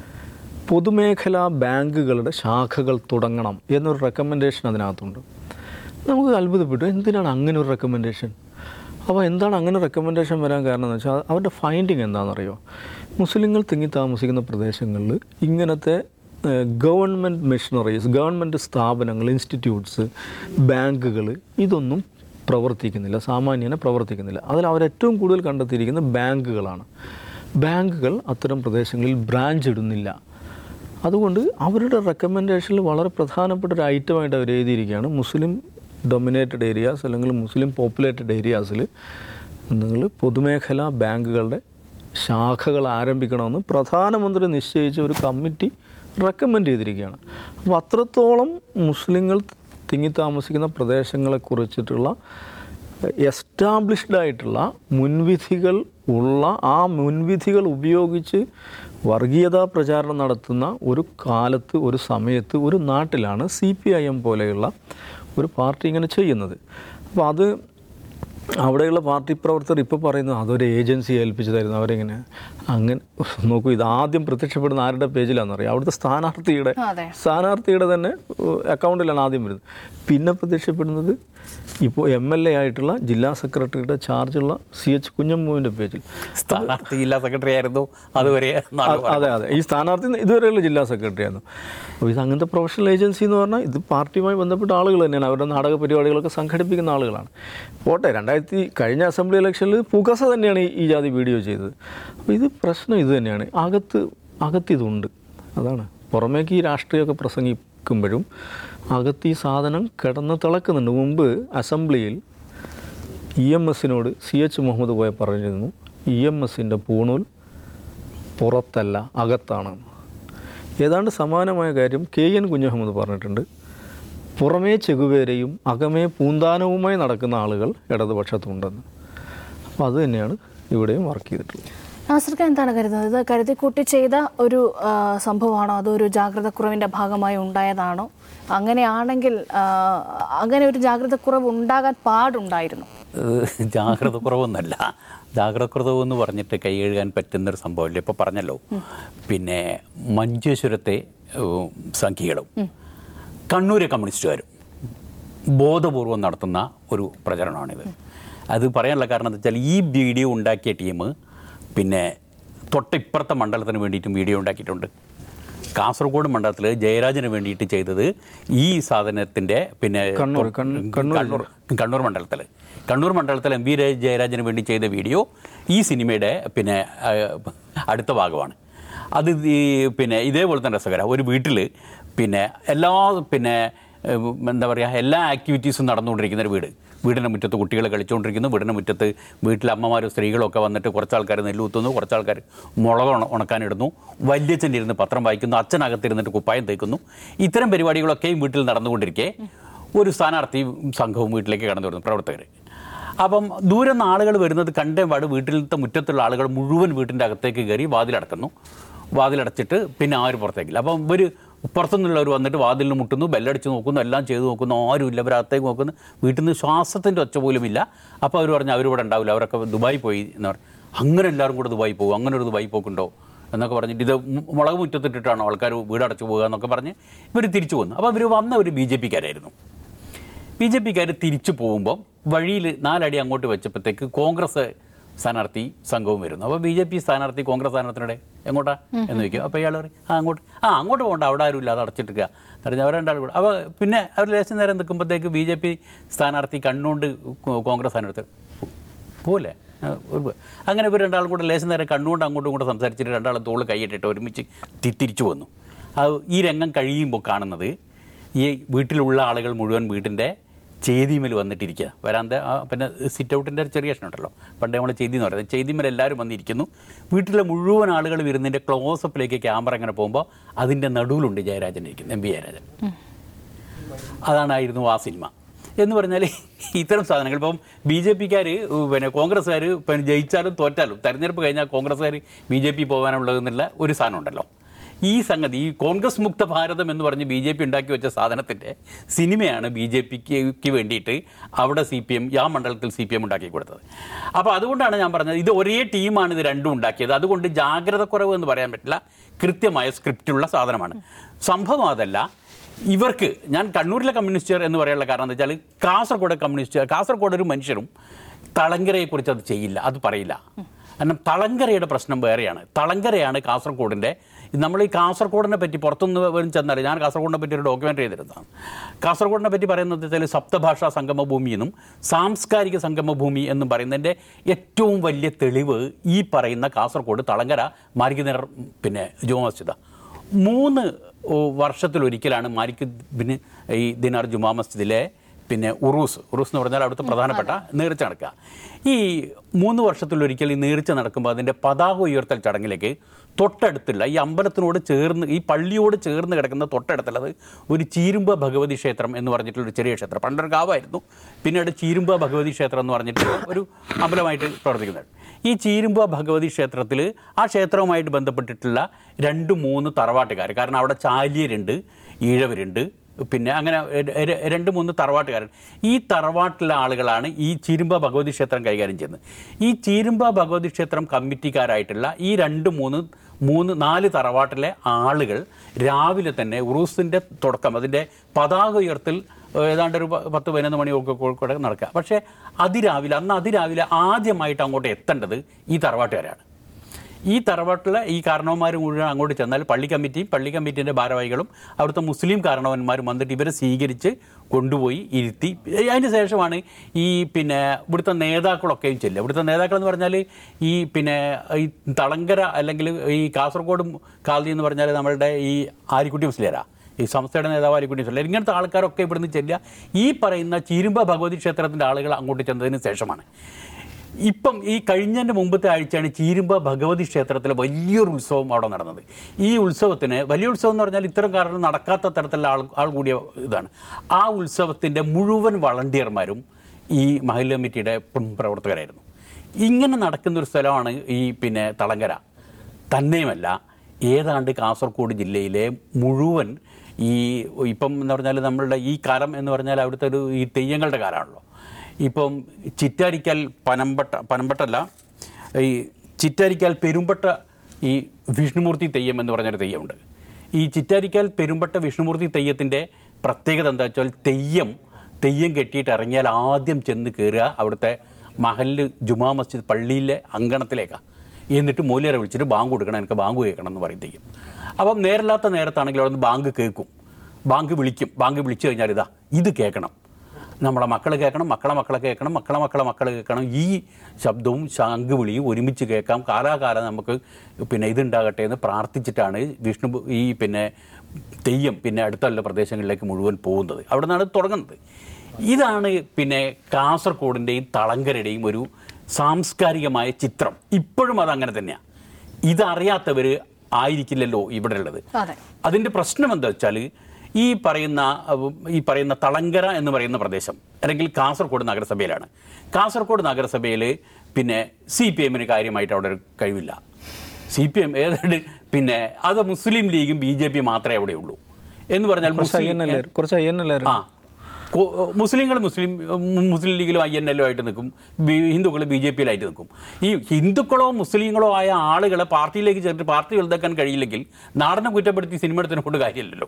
പൊതുമേഖലാ ബാങ്കുകളുടെ ശാഖകൾ തുടങ്ങണം എന്നൊരു റെക്കമെൻഡേഷൻ അതിനകത്തുണ്ട് നമുക്ക് അത്ഭുതപ്പെട്ടു എന്തിനാണ് അങ്ങനെ ഒരു റെക്കമെൻഡേഷൻ അപ്പോൾ എന്താണ് അങ്ങനെ റെക്കമെൻഡേഷൻ വരാൻ കാരണം എന്ന് വെച്ചാൽ അവരുടെ ഫൈൻഡിങ് എന്താണെന്നറിയോ മുസ്ലിങ്ങൾ തിങ്ങി താമസിക്കുന്ന പ്രദേശങ്ങളിൽ ഇങ്ങനത്തെ ഗവൺമെൻറ് മെഷീനറീസ് ഗവൺമെൻറ് സ്ഥാപനങ്ങൾ ഇൻസ്റ്റിറ്റ്യൂട്ട്സ് ബാങ്കുകൾ ഇതൊന്നും പ്രവർത്തിക്കുന്നില്ല സാമാന്യനെ പ്രവർത്തിക്കുന്നില്ല അതിൽ അവരേറ്റവും കൂടുതൽ കണ്ടെത്തിയിരിക്കുന്ന ബാങ്കുകളാണ് ബാങ്കുകൾ അത്തരം പ്രദേശങ്ങളിൽ ബ്രാഞ്ച് ഇടുന്നില്ല അതുകൊണ്ട് അവരുടെ റെക്കമെൻഡേഷനിൽ വളരെ പ്രധാനപ്പെട്ട ഒരു ഐറ്റമായിട്ട് അവർ എഴുതിയിരിക്കുകയാണ് മുസ്ലിം ഡൊമിനേറ്റഡ് ഏരിയാസ് അല്ലെങ്കിൽ മുസ്ലിം പോപ്പുലേറ്റഡ് ഏരിയാസിൽ നിങ്ങൾ പൊതുമേഖലാ ബാങ്കുകളുടെ ശാഖകൾ ആരംഭിക്കണമെന്ന് പ്രധാനമന്ത്രി നിശ്ചയിച്ച ഒരു കമ്മിറ്റി റെക്കമെൻഡ് ചെയ്തിരിക്കുകയാണ് അപ്പോൾ അത്രത്തോളം മുസ്ലിങ്ങൾ തിങ്ങി താമസിക്കുന്ന പ്രദേശങ്ങളെ കുറിച്ചിട്ടുള്ള എസ്റ്റാബ്ലിഷ്ഡ് ആയിട്ടുള്ള മുൻവിധികൾ ഉള്ള ആ മുൻവിധികൾ ഉപയോഗിച്ച് വർഗീയതാ പ്രചാരണം നടത്തുന്ന ഒരു കാലത്ത് ഒരു സമയത്ത് ഒരു നാട്ടിലാണ് സി പി ഐ എം പോലെയുള്ള ഒരു പാർട്ടി ഇങ്ങനെ ചെയ്യുന്നത് അപ്പോൾ അത് അവിടെയുള്ള പാർട്ടി പ്രവർത്തകർ ഇപ്പോൾ പറയുന്നത് അതൊരു ഏജൻസി ഏൽപ്പിച്ചതായിരുന്നു അവരെങ്ങനെ അങ്ങനെ നോക്കൂ ഇത് ആദ്യം പ്രത്യക്ഷപ്പെടുന്ന ആരുടെ പേജിലാണെന്നറിയാം അവിടുത്തെ സ്ഥാനാർത്ഥിയുടെ അതെ. സ്ഥാനാർത്ഥിയുടെ തന്നെ ഏഹ്, അക്കൗണ്ടിലാണ് ആദ്യം വരുന്നത് പിന്നെ പ്രത്യക്ഷപ്പെടുന്നത് ഇപ്പോൾ എം എൽ എ ആയിട്ടുള്ള ജില്ലാ സെക്രട്ടറിയുടെ ചാർജുള്ള സി എച്ച് കുഞ്ഞമ്മൂവിൻ്റെ പേജിൽ സ്ഥാനാർത്ഥി ജില്ലാ സെക്രട്ടറി ആയിരുന്നു അതുവരെ നാട് അ- അതെ അതെ ഈ സ്ഥാനാർത്ഥി ഇതുവരെയുള്ള ജില്ലാ സെക്രട്ടറി ആയിരുന്നു അപ്പോൾ ഇത് അങ്ങനത്തെ പ്രൊഫഷണൽ ഏജൻസി എന്ന് പറഞ്ഞാൽ ഇത് പാർട്ടിയുമായി ബന്ധപ്പെട്ട ആളുകൾ തന്നെയാണ് അവരുടെ നാടക പരിപാടികളൊക്കെ സംഘടിപ്പിക്കുന്ന ആളുകളാണ് പോട്ടെ രണ്ടായിരത്തി കഴിഞ്ഞ അസംബ്ലി ഇലക്ഷനിൽ പുകസ തന്നെയാണ് ഈ- ഈ ജാതി വീഡിയോ ചെയ്തത് അപ്പോൾ ഇത് പ്രശ്നം ഇത് തന്നെയാണ് അകത്ത് അകത്ത് ഇതുണ്ട് അതാണ് പുറമേക്ക് ഈ രാഷ്ട്രീയമൊക്കെ പ്രസംഗിക്കുമ്പോഴും അകത്ത് ഈ സാധനം കിടന്ന് തിളക്കുന്നുണ്ട് മുമ്പ് അസംബ്ലിയിൽ ഇ എം എസിനോട് സി എച്ച് മുഹമ്മദ് പോയ പറഞ്ഞിരുന്നു ഇ എം എസിൻ്റെ പൂണൂൽ പുറത്തല്ല അകത്താണ് ഏതാണ്ട് സമാനമായ കാര്യം കെ എൻ കുഞ്ഞഹമ്മദ് പറഞ്ഞിട്ടുണ്ട് പുറമേ ചെകുവേരയും അകമേ പൂന്താനവുമായി നടക്കുന്ന ആളുകൾ ഇടതുപക്ഷത്തുണ്ടെന്ന് അപ്പോൾ അത് തന്നെയാണ് ഇവിടെയും വർക്ക് ചെയ്തിട്ടുള്ളത് നാസർക്ക് എന്താണ് കരുതുന്നത് ഇത് കരുതിക്കൂട്ടി ചെയ്ത ഒരു ആ, സംഭവമാണോ അതോ ഒരു ജാഗ്രതക്കുറവിന്റെ ഭാഗമായി ഉണ്ടായതാണോ അങ്ങനെയാണെങ്കിൽ ആ, അങ്ങനെ ഒരു ജാഗ്രതക്കുറവ് ഉണ്ടാകാൻ പാടുണ്ടായിരുന്നു ഏഹ് ജാഗ്രത കുറവൊന്നുമല്ല ജാഗ്രത കുറവ് എന്ന് പറഞ്ഞിട്ട് കൈ കഴുകാൻ പറ്റുന്നൊരു സംഭവമില്ല ഇപ്പോൾ പറഞ്ഞല്ലോ പിന്നെ മഞ്ചേശ്വരത്തെ ഏഹ്, സംഘികളും കണ്ണൂരെ കമ്മ്യൂണിസ്റ്റുകാരും ബോധപൂർവം നടത്തുന്ന ഒരു പ്രചരണമാണിത് അത് പറയാനുള്ള കാരണം എന്താ വെച്ചാൽ ഈ വീഡിയോ ഉണ്ടാക്കിയ ടീം പിന്നെ തൊട്ടിപ്പുറത്തെ മണ്ഡലത്തിന് വേണ്ടിയിട്ടും വീഡിയോ ഉണ്ടാക്കിയിട്ടുണ്ട് കാസർഗോഡ് മണ്ഡലത്തിൽ ജയരാജന് വേണ്ടിയിട്ട് ചെയ്തത് ഈ സാധനത്തിൻ്റെ പിന്നെ കണ്ണൂർ, കണ്ണൂർ, കണ്ണൂർ കണ്ണൂർ കണ്ണൂർ മണ്ഡലത്തിൽ കണ്ണൂർ മണ്ഡലത്തിൽ എം വി ജയരാജന് വേണ്ടി ചെയ്ത വീഡിയോ ഈ സിനിമയുടെ പിന്നെ ആ, അടുത്ത ഭാഗമാണ് അത് ഈ പിന്നെ ഇതേപോലെ തന്നെ രസകരം ഒരു വീട്ടിൽ പിന്നെ എല്ലാ പിന്നെ ഏഹ്, എന്താ പറയുക എല്ലാ ആക്ടിവിറ്റീസും നടന്നുകൊണ്ടിരിക്കുന്ന ഒരു വീട് വീടിൻ്റെ മുറ്റത്ത് കുട്ടികൾ കളിച്ചുകൊണ്ടിരിക്കുന്നു വീടിൻ്റെ മുറ്റത്ത് വീട്ടിലെ അമ്മമാരും സ്ത്രീകളും ഒക്കെ വന്നിട്ട് കുറച്ച് ആൾക്കാർ നെല്ലുകുത്തുന്നു കുറച്ച് ആൾക്കാർ മുളക് ഉണ- ഉണക്കാനിടുന്നു വല്യച്ഛൻ്റെ ഇരുന്ന് പത്രം വായിക്കുന്നു അച്ഛനകത്തിരുന്നിട്ട് കുപ്പായം തേക്കുന്നു ഇത്തരം പരിപാടികളൊക്കെയും വീട്ടിൽ നടന്നുകൊണ്ടിരിക്കെ ഒരു സ്ഥാനാർത്ഥി സംഘവും വീട്ടിലേക്ക് കടന്നു വരുന്നു പ്രവർത്തകർ അപ്പം ദൂരെ നിന്ന് ആളുകൾ വരുന്നത് കണ്ടേ പാട് വീട്ടിലത്തെ മുറ്റത്തുള്ള ആളുകൾ മുഴുവൻ വീട്ടിൻ്റെ അകത്തേക്ക് കയറി വാതിലടക്കുന്നു വാതിലടച്ചിട്ട് പിന്നെ ആരും പുറത്തേക്കില്ല അപ്പം ഇവർ പുറത്തുനിന്നുള്ളവർ വന്നിട്ട് വാതിലിൽ മുട്ടുന്നു ബെല്ലടിച്ച് നോക്കുന്നു എല്ലാം ചെയ്ത് നോക്കുന്നു ആരുമില്ല അവരകത്തേക്ക് നോക്കുന്നു വീട്ടിൽ നിന്ന് ശ്വാസത്തിൻ്റെ ഒച്ച പോലും ഇല്ല അപ്പോൾ അവർ പറഞ്ഞു അവരിവിടെ ഉണ്ടാവില്ല അവരൊക്കെ ദുബായി പോയി എന്ന് പറഞ്ഞു അങ്ങനെ എല്ലാവരും കൂടെ ദുബായി പോകും അങ്ങനെ ഒരു ദുബായി പോക്കുണ്ടോ എന്നൊക്കെ പറഞ്ഞിട്ട് ഇത് മു- മുളക് മുറ്റത്തിട്ടിട്ടാണോ ആൾക്കാർ വീടടച്ചു പോകുക എന്നൊക്കെ പറഞ്ഞ് ഇവർ തിരിച്ചു വന്നു അപ്പോൾ അവർ വന്ന ഒരു ബി ജെ പിക്കാരായിരുന്നു ബി ജെ പിക്കാർ തിരിച്ചു പോകുമ്പോൾ വഴിയിൽ നാലടി അങ്ങോട്ട് വെച്ചപ്പോഴത്തേക്ക് കോൺഗ്രസ് സ്ഥാനാർത്ഥി സംഘവും വരുന്നു അപ്പോൾ ബി ജെ പി സ്ഥാനാർത്ഥി കോൺഗ്രസ് സ്ഥാനാർത്ഥിയുടെ എങ്ങോട്ടാ എന്ന് ചോദിക്കും അപ്പോൾ ഇയാൾ പറയും ആ അങ്ങോട്ട് ആ അങ്ങോട്ട് പോകണ്ട അവിടെ ആരും ഇല്ല അത് അടച്ചിട്ടിരിക്കുക പറഞ്ഞാൽ അവർ രണ്ടാളും കൂടെ അപ്പോൾ പിന്നെ അവർ ലേശം നേരം നിൽക്കുമ്പോഴത്തേക്ക് ബി ജെ പി സ്ഥാനാർത്ഥി കണ്ണുകൊണ്ട് കോ- കോൺഗ്രസ് സ്ഥാനാർത്ഥി പോലെ ആ, ഒരു- അങ്ങനെ ഇവർ രണ്ടാളും കൂടെ ലേശം നേരം കണ്ണുകൊണ്ട് അങ്ങോട്ടും ഇങ്ങോട്ടും സംസാരിച്ചിട്ട് രണ്ടാളും തോള് കൈയിട്ടിട്ട് ഒരുമിച്ച് തി- തിരിച്ചു വന്നു അത് ഈ രംഗം കഴിയുമ്പോൾ കാണുന്നത് ഈ വീട്ടിലുള്ള ആളുകൾ മുഴുവൻ വീട്ടിൻ്റെ ചേതിമേൽ വന്നിട്ടിരിക്കുക വരാന്ത ആ, പിന്നെ സിറ്റ് ഔട്ടിൻ്റെ ചെറിയ കഷ്ണം ഉണ്ടല്ലോ പണ്ടേ നമ്മൾ ചെയ്തി എന്ന് പറയുന്നത് ചെയ്തിമേൽ എല്ലാവരും വന്നിരിക്കുന്നു വീട്ടിലെ മുഴുവൻ ആളുകൾ വരുന്നതിൻ്റെ ക്ലോസപ്പിലേക്ക് ക്യാമറ ഇങ്ങനെ പോകുമ്പോൾ അതിൻ്റെ നടുവിലുണ്ട് ജയരാജൻ ഇരിക്കുന്നത് എം പി ജയരാജൻ അതാണായിരുന്നു ആ സിനിമ എന്ന് പറഞ്ഞാൽ ഇത്തരം സാധനങ്ങൾ ഇപ്പം ബി ജെ പിക്കാർ പിന്നെ കോൺഗ്രസ്സുകാർ പിന്നെ ജയിച്ചാലും തോറ്റാലും തെരഞ്ഞെടുപ്പ് കഴിഞ്ഞാൽ കോൺഗ്രസ്സുകാർ ബി ജെ പി പോകാനുള്ളതെന്നുള്ള ഒരു സാധനം ഉണ്ടല്ലോ ഈ സംഗതി ഈ കോൺഗ്രസ് മുക്ത ഭാരതം എന്ന് പറഞ്ഞ് ബി ജെ പി ഉണ്ടാക്കി വെച്ച സാധനത്തിൻ്റെ സിനിമയാണ് ബി ജെ പിക്ക് വേണ്ടിയിട്ട് അവിടെ സി പി എം ആ മണ്ഡലത്തിൽ സി പി എം ഉണ്ടാക്കി കൊടുത്തത് അപ്പോൾ അതുകൊണ്ടാണ് ഞാൻ പറഞ്ഞത് ഇത് ഒരേ ടീമാണ് ഇത് രണ്ടും ഉണ്ടാക്കിയത് അതുകൊണ്ട് ജാഗ്രത കുറവ് എന്ന് പറയാൻ പറ്റില്ല കൃത്യമായ സ്ക്രിപ്റ്റുള്ള സാധനമാണ് സംഭവം അതല്ല ഇവർക്ക് ഞാൻ കണ്ണൂരിലെ കമ്മ്യൂണിസ്റ്റുകാർ എന്ന് പറയാനുള്ള കാരണം എന്താ വെച്ചാൽ കാസർഗോഡ് കമ്മ്യൂണിസ്റ്റ് കാസർഗോഡ് ഒരു മനുഷ്യരും തളങ്കരയെക്കുറിച്ച് അത് ചെയ്യില്ല അത് പറയില്ല കാരണം തളങ്കരയുടെ പ്രശ്നം വേറെയാണ് തളങ്കരയാണ് കാസർഗോഡിൻ്റെ നമ്മൾ ഈ കാസർഗോഡിനെ പറ്റി പുറത്തുനിന്ന് വരും ചെന്നാൽ ഞാൻ കാസർഗോഡിനെ പറ്റി ഒരു ഡോക്യുമെൻ്ററി ചെയ്തിരുന്നതാണ് കാസർഗോഡിനെ പറ്റി പറയുന്നത് വെച്ചാൽ സപ്തഭാഷാ സംഗമഭൂമി എന്നും സാംസ്കാരിക സംഗമഭൂമി എന്നും പറയുന്നതിൻ്റെ ഏറ്റവും വലിയ തെളിവ് ഈ പറയുന്ന കാസർഗോഡ് തളങ്കര മാരിക്കുനർ പിന്നെ ജുമാ മസ്ജിദ മൂന്ന് ഓ, വർഷത്തിലൊരിക്കലാണ് മാലിക് ബിൻ ഈ ദിനാർ ജുമാ മസ്ജിദിലെ പിന്നെ ഉറൂസ് ഉറൂസ് എന്ന് പറഞ്ഞാൽ അവിടുത്തെ പ്രധാനപ്പെട്ട നേർച്ച നടക്കുക ഈ മൂന്ന് വർഷത്തിലൊരിക്കൽ ഈ നേർച്ച നടക്കുമ്പോൾ അതിൻ്റെ പതാക ഉയർത്തൽ ചടങ്ങിലേക്ക് തൊട്ടടുത്തുള്ള ഈ അമ്പലത്തിനോട് ചേർന്ന് ഈ പള്ളിയോട് ചേർന്ന് കിടക്കുന്ന തൊട്ടടുത്തുള്ളത് ഒരു ചീരുമ്പ ഭഗവതി ക്ഷേത്രം എന്ന് പറഞ്ഞിട്ടുള്ളൊരു ചെറിയ ക്ഷേത്രം പണ്ടൊരു കാവായിരുന്നു പിന്നീട് ചീരുമ്പ ഭഗവതി ക്ഷേത്രം എന്ന് പറഞ്ഞിട്ട് ഒരു അമ്പലമായിട്ട് പ്രവർത്തിക്കുന്നത് ഈ ചീരുമ്പ ഭഗവതി ക്ഷേത്രത്തിൽ ആ ക്ഷേത്രവുമായിട്ട് ബന്ധപ്പെട്ടിട്ടുള്ള രണ്ട് മൂന്ന് തറവാട്ടുകാർ കാരണം അവിടെ ചാലിയരുണ്ട് ഈഴവരുണ്ട് പിന്നെ അങ്ങനെ ര- ര- രണ്ട് മൂന്ന് തറവാട്ടുകാരൻ ഈ തറവാട്ടിലെ ആളുകളാണ് ഈ ചീരുമ്പ ഭഗവതി ക്ഷേത്രം കൈകാര്യം ചെയ്യുന്നത് ഈ ചീരുമ്പ ഭഗവതി ക്ഷേത്രം കമ്മിറ്റിക്കാരായിട്ടുള്ള ഈ രണ്ട് മൂന്ന് മൂന്ന് നാല് തറവാട്ടിലെ ആളുകൾ രാവിലെ തന്നെ ഉറൂസിൻ്റെ തുടക്കം അതിൻ്റെ പതാക ഉയർത്തൽ ഏതാണ്ട് ഒരു പ- പത്ത് പതിനൊന്ന് മണിയൊക്കെ കൂടെ നടക്കുക പക്ഷേ അതിരാവിലെ അന്ന് അതിരാവിലെ ആദ്യമായിട്ട് അങ്ങോട്ട് എത്തേണ്ടത് ഈ തറവാട്ടുകാരാണ് ഈ തറവാട്ടിലെ ഈ കാരണവന്മാർ മുഴുവൻ അങ്ങോട്ട് ചെന്നാൽ പള്ളി കമ്മിറ്റിയും പള്ളി കമ്മിറ്റീൻ്റെ ഭാരവാഹികളും അവിടുത്തെ മുസ്ലിം കാരണവന്മാരും വന്നിട്ട് ഇവരെ സ്വീകരിച്ച് കൊണ്ടുപോയി ഇരുത്തി അതിന് ശേഷമാണ് ഈ പിന്നെ ഇവിടുത്തെ നേതാക്കളൊക്കെയും ചെല്ലുക ഇവിടുത്തെ നേതാക്കൾ എന്ന് പറഞ്ഞാൽ ഈ പിന്നെ ഈ തളങ്കര അല്ലെങ്കിൽ ഈ കാസർഗോഡ് കാലനി എന്ന് പറഞ്ഞാൽ നമ്മളുടെ ഈ ആരിക്കുട്ടി മുസ്ലിയാരാ ഈ സംസ്ഥയുടെ നേതാവ് ആലിക്കുട്ടി മുസ്ലിയാർ ഇങ്ങനത്തെ ആൾക്കാരൊക്കെ ഇവിടുന്ന് ചെല്ലുക ഈ പറയുന്ന ചീരുമ്പ ഭഗവതി ക്ഷേത്രത്തിൻ്റെ ആളുകൾ അങ്ങോട്ട് ചെന്നതിന് ശേഷമാണ് ഇപ്പം ഈ കഴിഞ്ഞതിൻ്റെ മുമ്പത്തെ ആഴ്ചയാണ് ചീരുമ്പ ഭഗവതി ക്ഷേത്രത്തിലെ വലിയൊരു ഉത്സവം അവിടെ നടന്നത് ഈ ഉത്സവത്തിന് വലിയ ഉത്സവം എന്ന് പറഞ്ഞാൽ ഇത്തരം കാരണം നടക്കാത്ത തരത്തിലുള്ള ആൾ ആൾ കൂടിയ ഇതാണ് ആ ഉത്സവത്തിൻ്റെ മുഴുവൻ വളണ്ടിയർമാരും ഈ മഹിള കമ്മിറ്റിയുടെ പ്രവർത്തകരായിരുന്നു ഇങ്ങനെ നടക്കുന്ന ഒരു സ്ഥലമാണ് ഈ പിന്നെ തളങ്കര തന്നെയുമല്ല ഏതാണ്ട് കാസർഗോഡ് ജില്ലയിലെ മുഴുവൻ ഈ ഇപ്പം എന്ന് പറഞ്ഞാൽ നമ്മളുടെ ഈ കാലം എന്ന് പറഞ്ഞാൽ അവിടുത്തെ ഒരു ഈ തെയ്യങ്ങളുടെ കാലമാണല്ലോ ഇപ്പം ചിറ്റാരിക്കൽ പനമ്പട്ട പനമ്പട്ടല്ല ഈ ചിറ്റാരിക്കൽ പെരുമ്പട്ട ഈ വിഷ്ണുമൂർത്തി തെയ്യം എന്ന് പറഞ്ഞൊരു തെയ്യമുണ്ട് ഈ ചിറ്റാരിക്കൽ പെരുമ്പട്ട വിഷ്ണുമൂർത്തി തെയ്യത്തിൻ്റെ പ്രത്യേകത എന്താ വെച്ചാൽ തെയ്യം തെയ്യം കെട്ടിയിട്ട് ഇറങ്ങിയാൽ ആദ്യം ചെന്ന് കയറുക അവിടുത്തെ മഹല് ജുമാ മസ്ജിദ് പള്ളിയിലെ അങ്കണത്തിലേക്കാണ് എന്നിട്ട് മൂല്യരെ വിളിച്ചിട്ട് ബാങ്ക് കൊടുക്കണം എനിക്ക് ബാങ്ക് കേൾക്കണം എന്ന് പറയും തെയ്യം അപ്പം നേരല്ലാത്ത നേരത്താണെങ്കിൽ അവിടെ നിന്ന് ബാങ്ക് കേൾക്കും ബാങ്ക് വിളിക്കും ബാങ്ക് വിളിച്ചു കഴിഞ്ഞാൽ ഇതാ ഇത് കേൾക്കണം നമ്മളെ മക്കൾ കേൾക്കണം മക്കളെ മക്കളെ കേൾക്കണം മക്കളെ മക്കളെ മക്കൾ കേൾക്കണം ഈ ശബ്ദവും ശംഖ് വിളിയും ഒരുമിച്ച് കേൾക്കാം കാലാകാലം നമുക്ക് പിന്നെ ഇതുണ്ടാകട്ടെ എന്ന് പ്രാർത്ഥിച്ചിട്ടാണ് വിഷ്ണു ഈ പിന്നെ തെയ്യം പിന്നെ അടുത്തുള്ള പ്രദേശങ്ങളിലേക്ക് മുഴുവൻ പോകുന്നത് അവിടെ നിന്നാണ് തുടങ്ങുന്നത് ഇതാണ് പിന്നെ കാസർഗോഡിൻ്റെയും തളങ്കരയുടെയും ഒരു സാംസ്കാരികമായ ചിത്രം ഇപ്പോഴും അത് അങ്ങനെ തന്നെയാണ് ഇതറിയാത്തവർ ആയിരിക്കില്ലല്ലോ ഇവിടെ ഉള്ളത് അതെ അതിൻ്റെ പ്രശ്നം എന്താ വെച്ചാൽ ഈ പറയുന്ന അഹ് ഈ പറയുന്ന തളങ്കര എന്ന് പറയുന്ന പ്രദേശം അല്ലെങ്കിൽ കാസർഗോഡ് നഗരസഭയിലാണ് കാസർഗോഡ് നഗരസഭയിൽ പിന്നെ സി പി എമ്മിന് കാര്യമായിട്ട് അവിടെ ഒരു കഴിവില്ല സി പി എം ഏതാണ്ട് പിന്നെ അത് മുസ്ലിം ലീഗും ബി ജെ പി മാത്രമേ അവിടെ ഉള്ളൂ എന്ന് പറഞ്ഞാൽ കുറച്ച് ഐ മുസ്ലിം എൻ എൽ കുറച്ച് ഐ എൻ എൽ ആ മുസ്ലിങ്ങൾ മുസ്ലിം ഉം, മുസ്ലിം ലീഗിലും ഐ എൻ എല്ലോ ആയിട്ട് നിൽക്കും ഹിന്ദുക്കൾ ബി ജെ പിയിലായിട്ട് നിൽക്കും ഈ ഹിന്ദുക്കളോ മുസ്ലിങ്ങളോ ആയ ആളുകളെ പാർട്ടിയിലേക്ക് ചേർത്ത് പാർട്ടി വലുതാക്കാൻ കഴിയില്ലെങ്കിൽ നാടിനെ കുറ്റപ്പെടുത്തി സിനിമ എടുത്തതിനെ കൊണ്ട് കാര്യമില്ലല്ലോ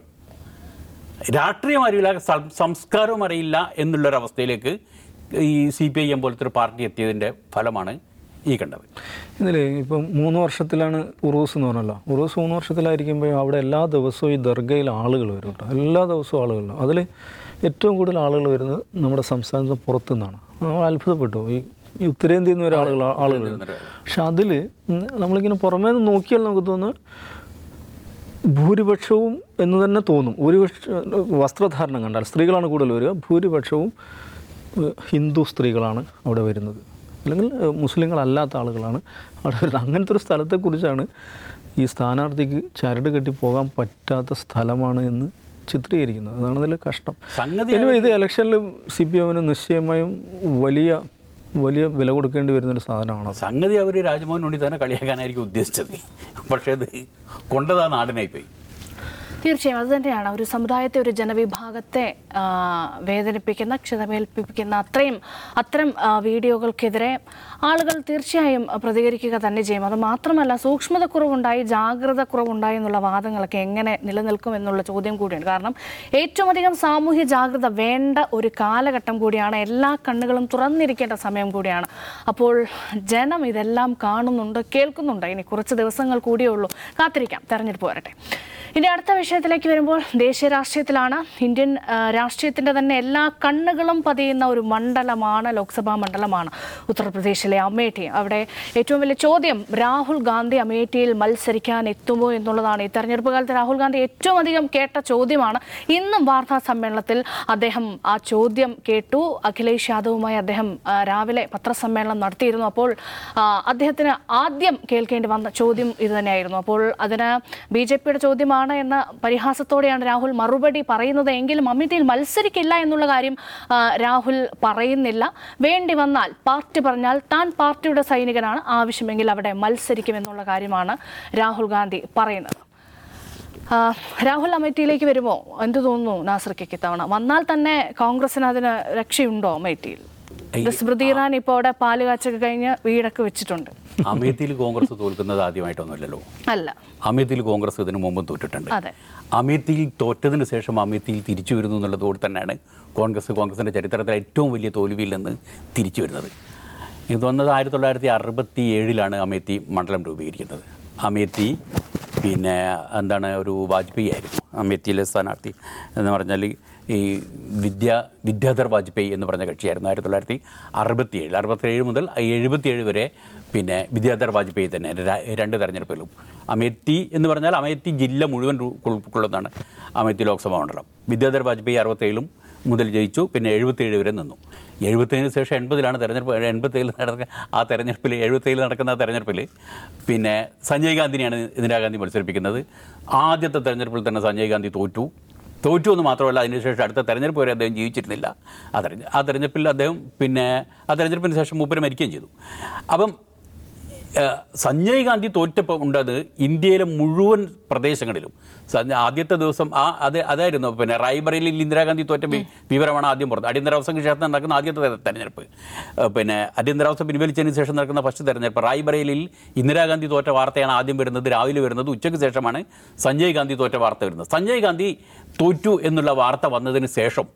രാഷ്ട്രീയം അറിയില്ല സം- സംസ്കാരവും അറിയില്ല എന്നുള്ളൊരവസ്ഥയിലേക്ക് ഈ സി പി ഐ എം പോലത്തെ ഒരു പാർട്ടി എത്തിയതിൻ്റെ ഫലമാണ് ഈ കണ്ടത് ഇതിൽ ഇപ്പം മൂന്ന് വർഷത്തിലാണ് ഉറൂസ് എന്ന് പറഞ്ഞല്ലോ ഉറൂസ് മൂന്ന് വർഷത്തിലായിരിക്കുമ്പോൾ അവിടെ എല്ലാ ദിവസവും ഈ ദർഗയിൽ ആളുകൾ വരും കേട്ടോ എല്ലാ ദിവസവും ആളുകളുണ്ട് അതിൽ ഏറ്റവും കൂടുതൽ ആളുകൾ വരുന്നത് നമ്മുടെ സംസ്ഥാനത്ത് പുറത്തു നിന്നാണ് നമ്മൾ അത്ഭുതപ്പെട്ടു ഈ ഈ ഉത്തരേന്ത്യയിൽ നിന്ന് വരെ ആളുകൾ ആളുകൾ വരുന്നത് പക്ഷെ അതിൽ നമ്മളിങ്ങനെ പുറമേ നിന്ന് നോക്കിയാൽ നമുക്ക് തോന്നുന്നു ഭൂരിപക്ഷവും എന്ന് തന്നെ തോന്നും ഭൂരിപക്ഷ വസ്ത്രധാരണം കണ്ടാൽ സ്ത്രീകളാണ് കൂടുതൽ വരിക ഭൂരിപക്ഷവും ഏഹ്, ഹിന്ദു സ്ത്രീകളാണ് അവിടെ വരുന്നത് അല്ലെങ്കിൽ ഏഹ്, മുസ്ലിങ്ങളല്ലാത്ത ആളുകളാണ് അവിടെ വരുന്നത് അങ്ങനത്തെ ഒരു സ്ഥലത്തെക്കുറിച്ചാണ് ഈ സ്ഥാനാർത്ഥിക്ക് ചരട് കെട്ടി പോകാൻ പറ്റാത്ത സ്ഥലമാണ് എന്ന് ചിത്രീകരിക്കുന്നത് അതാണ് അതിൽ കഷ്ടം സംഗതി Anyway, ഇത് ഇലക്ഷനിൽ സി പി എമ്മിന് നിശ്ചയമായും വലിയ വലിയ വില കൊടുക്കേണ്ടി വരുന്നൊരു സാധനമാണ് സംഗതി അവർ രാജ്മോഹൻ ഉണ്ണി തന്നെ കളിയാക്കാനായിരിക്കും ഉദ്ദേശിച്ചത് പക്ഷേ അത് കൊണ്ടതാ നാടിനായി പോയി തീർച്ചയായും അത് തന്നെയാണ് ഒരു സമുദായത്തെ ഒരു ജനവിഭാഗത്തെ ആ, വേദനിപ്പിക്കുന്ന ക്ഷതമേൽപ്പിക്കുന്ന അത്രയും അത്തരം ആ, വീഡിയോകൾക്കെതിരെ ആളുകൾ തീർച്ചയായും പ്രതികരിക്കുക തന്നെ ചെയ്യും അത് മാത്രമല്ല സൂക്ഷ്മത കുറവുണ്ടായി ജാഗ്രത കുറവുണ്ടായി എന്നുള്ള വാദങ്ങളൊക്കെ എങ്ങനെ നിലനിൽക്കും എന്നുള്ള ചോദ്യം കൂടിയാണ് കാരണം ഏറ്റവും അധികം സാമൂഹ്യ ജാഗ്രത വേണ്ട ഒരു കാലഘട്ടം കൂടിയാണ് എല്ലാ കണ്ണുകളും തുറന്നിരിക്കേണ്ട സമയം കൂടിയാണ് അപ്പോൾ ജനം ഇതെല്ലാം കാണുന്നുണ്ട് കേൾക്കുന്നുണ്ട് ഇനി കുറച്ച് ദിവസങ്ങൾ കൂടിയേ ഉള്ളൂ കാത്തിരിക്കാം തെരഞ്ഞെടുപ്പ് വരട്ടെ ഇനി അടുത്ത വിഷയത്തിലേക്ക് വരുമ്പോൾ ദേശീയ രാഷ്ട്രീയത്തിലാണ് ഇന്ത്യൻ ആ, രാഷ്ട്രീയത്തിന്റെ തന്നെ എല്ലാ കണ്ണുകളും പതിയുന്ന ഒരു മണ്ഡലമാണ് ലോക്സഭാ മണ്ഡലമാണ് ഉത്തർപ്രദേശിലെ അമേഠി അവിടെ ഏറ്റവും വലിയ ചോദ്യം രാഹുൽ ഗാന്ധി അമേഠിയിൽ മത്സരിക്കാൻ എത്തുമോ എന്നുള്ളതാണ് ഈ തെരഞ്ഞെടുപ്പ് കാലത്ത് രാഹുൽ ഗാന്ധി ഏറ്റവും അധികം കേട്ട ചോദ്യമാണ് ഇന്നും വാർത്താ സമ്മേളനത്തിൽ അദ്ദേഹം ആ ചോദ്യം കേട്ടു അഖിലേഷ് യാദവുമായി അദ്ദേഹം ആ, രാവിലെ പത്രസമ്മേളനം നടത്തിയിരുന്നു അപ്പോൾ ആ, അദ്ദേഹത്തിന് ആദ്യം കേൾക്കേണ്ടി വന്ന ചോദ്യം ഇത് തന്നെയായിരുന്നു അപ്പോൾ അതിന് ബി ജെ പിയുടെ ചോദ്യമാണ് എന്ന പരിഹാസത്തോടെയാണ് രാഹുൽ മറുപടി പറയുന്നത് എങ്കിലും അമേഠിയിൽ മത്സരിക്കില്ല എന്നുള്ള കാര്യം ആ, രാഹുൽ പറയുന്നില്ല വേണ്ടി വന്നാൽ പാർട്ടി പറഞ്ഞാൽ താൻ പാർട്ടിയുടെ സൈനികനാണ് ആവശ്യമെങ്കിൽ അവിടെ മത്സരിക്കുമെന്നുള്ള കാര്യമാണ് രാഹുൽ ഗാന്ധി പറയുന്നത് ആ, രാഹുൽ അമേഠിയിലേക്ക് വരുമോ എന്ത് തോന്നുന്നു നാസർക്ക് ഇത്തവണ വന്നാൽ തന്നെ കോൺഗ്രസിന് അതിന് രക്ഷയുണ്ടോ അമേഠിയിൽ സ്മൃതി ഇറാനി ഇപ്പോൾ അവിടെ പാല് കാച്ചൊക്കെ കഴിഞ്ഞ് വീടൊക്കെ വെച്ചിട്ടുണ്ട് അമേത്തിയിൽ കോൺഗ്രസ് തോൽക്കുന്നത് ആദ്യമായിട്ടൊന്നുമല്ലല്ലോ അല്ല അമേത്തിയിൽ കോൺഗ്രസ് ഇതിനു മുമ്പും തോറ്റിട്ടുണ്ട് അതെ അമേത്തിയിൽ തോറ്റതിന് ശേഷം അമേത്തിയിൽ തിരിച്ചു വരുന്നു എന്നുള്ളതോടെ തന്നെയാണ് കോൺഗ്രസ് കോൺഗ്രസിൻ്റെ ചരിത്രത്തിലെ ഏറ്റവും വലിയ തോൽവിയിൽ നിന്ന് തിരിച്ചു വരുന്നത് ഇത് വന്നത് ആയിരത്തി തൊള്ളായിരത്തി അറുപത്തി ഏഴിലാണ് അമേത്തി മണ്ഡലം രൂപീകരിക്കുന്നത് അമേത്തി പിന്നെ എന്താണ് ഒരു വാജ്പേയി ആയിരുന്നു അമേത്തിയിലെ സ്ഥാനാർത്ഥി എന്ന് പറഞ്ഞാൽ ഈ വിദ്യ വിദ്യാധർ വാജ്പേയി എന്ന് പറഞ്ഞ കക്ഷിയായിരുന്നു ആയിരത്തി തൊള്ളായിരത്തി അറുപത്തി ഏഴ് അറുപത്തേഴ് മുതൽ എഴുപത്തിയേഴ് വരെ പിന്നെ വിദ്യാധർ വാജ്പേയി തന്നെ ര- രണ്ട് തെരഞ്ഞെടുപ്പിലും അമേത്തി എന്ന് പറഞ്ഞാൽ അമേത്തി ജില്ല മുഴുവൻ ഉൾ- ഉൾക്കൊള്ളുന്നതാണ് അമേത്തി ലോക്സഭാ മണ്ഡലം വിദ്യാധർ വാജ്പേയി അറുപത്തേഴിലും മുതൽ ജയിച്ചു പിന്നെ എഴുപത്തേഴ് വരെ നിന്നു എഴുപത്തേഴിന് ശേഷം എൺപതിലാണ് തെരഞ്ഞെടുപ്പ് എൺപത്തേഴിൽ നടക്കുന്ന ആ തെരഞ്ഞെടുപ്പിൽ എഴുപത്തേഴിൽ നടക്കുന്ന ആ തെരഞ്ഞെടുപ്പിൽ പിന്നെ സഞ്ജയ് ഗാന്ധിനെയാണ് ഇന്ദിരാഗാന്ധി മത്സരിപ്പിക്കുന്നത് ആദ്യത്തെ തെരഞ്ഞെടുപ്പിൽ തന്നെ സഞ്ജയ് ഗാന്ധി തോറ്റു തോറ്റു എന്ന് മാത്രമല്ല അതിനുശേഷം അടുത്ത തെരഞ്ഞെടുപ്പ് വരെ അദ്ദേഹം ജീവിച്ചിരുന്നില്ല ആ തെരഞ്ഞെ ആ തെരഞ്ഞെടുപ്പിൽ അദ്ദേഹം പിന്നെ ആ തെരഞ്ഞെടുപ്പിന് ശേഷം മൂപ്പര് മരിക്കുകയും ചെയ്തു അപ്പം ഏഹ്, സഞ്ജയ് ഗാന്ധി തോറ്റപ്പോൾ ഉണ്ടത് ഇന്ത്യയിലെ മുഴുവൻ പ്രദേശങ്ങളിലും സഞ്ജ- ആദ്യത്തെ ദിവസം ആ അത് അതായിരുന്നു പിന്നെ റായ്ബറേലിയിൽ ഇന്ദിരാഗാന്ധി തോറ്റ വി- വിവരമാണ് ആദ്യം പുറത്ത് അടിയന്തരാവസ്ഥയ്ക്ക് ശേഷം നടക്കുന്ന ആദ്യത്തെ തെര- തെരഞ്ഞെടുപ്പ് ഏഹ്, പിന്നെ അടിയന്തരാവസ്ഥ പിൻവലിച്ചതിന് ശേഷം നടക്കുന്ന ഫസ്റ്റ് തെരഞ്ഞെടുപ്പ് റായ്ബറേലിയിൽ ഇന്ദിരാഗാന്ധി തോറ്റ വാർത്തയാണ് ആദ്യം വരുന്നത് രാവിലെ വരുന്നത് ഉച്ചയ്ക്ക് ശേഷമാണ് സഞ്ജയ് ഗാന്ധി തോറ്റ വാർത്ത വരുന്നത് സഞ്ജയ് ഗാന്ധി തോറ്റു എന്നുള്ള വാർത്ത വന്നതിന് ശേഷം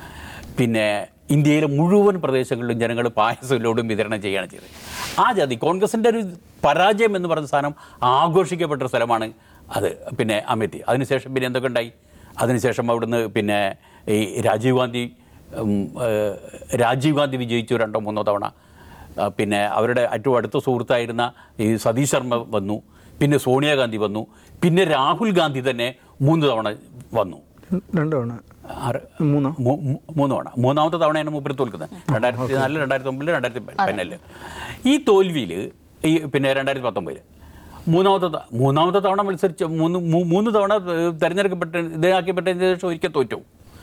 പിന്നെ ഇന്ത്യയിലെ മുഴുവൻ പ്രദേശങ്ങളിലും ജനങ്ങൾ പായസലോടും വിതരണം ചെയ്യുകയാണ് ചെയ്തത് ആ ജാതി കോൺഗ്രസിൻ്റെ ഒരു പരാജയം എന്ന് പറഞ്ഞ സാധനം ആഘോഷിക്കപ്പെട്ട ഒരു സ്ഥലമാണ് അത് പിന്നെ അമേത്തി അതിനുശേഷം പിന്നെ എന്തൊക്കെ ഉണ്ടായി അതിനുശേഷം അവിടുന്ന് പിന്നെ ഈ രാജീവ് ഗാന്ധി ഉം, ഏഹ്, രാജീവ് ഗാന്ധി വിജയിച്ചു രണ്ടോ മൂന്നോ തവണ ആ, പിന്നെ അവരുടെ ഏറ്റവും അടുത്ത സുഹൃത്തായിരുന്ന ഈ സതീഷ് ശർമ്മ വന്നു പിന്നെ സോണിയാഗാന്ധി വന്നു പിന്നെ രാഹുൽ ഗാന്ധി തന്നെ മൂന്ന് തവണ വന്നു രണ്ട് തവണ ആറ് മൂന്നോ മൂ- മൂ- മൂന്ന് തവണ മൂന്നാമത്തെ തവണയാണ് മൂപ്പര് തോൽക്കുന്നത് രണ്ടായിരത്തി നാലില് രണ്ടായിരത്തി ഒമ്പതില് രണ്ടായിരത്തി പതിനാലില് ഈ തോൽവിയിൽ ഈ പിന്നെ രണ്ടായിരത്തി പത്തൊമ്പതില് മൂന്നാമത്തെ ത- മൂന്നാമത്തെ തവണ മത്സരിച്ച് മൂന്ന് മൂ- മൂന്ന് തവണ ഏഹ്, തെരഞ്ഞെടുക്കപ്പെട്ട ഇതാക്കിയപ്പെട്ടതിന് ശേഷം ഒരിക്കൽ തോറ്റു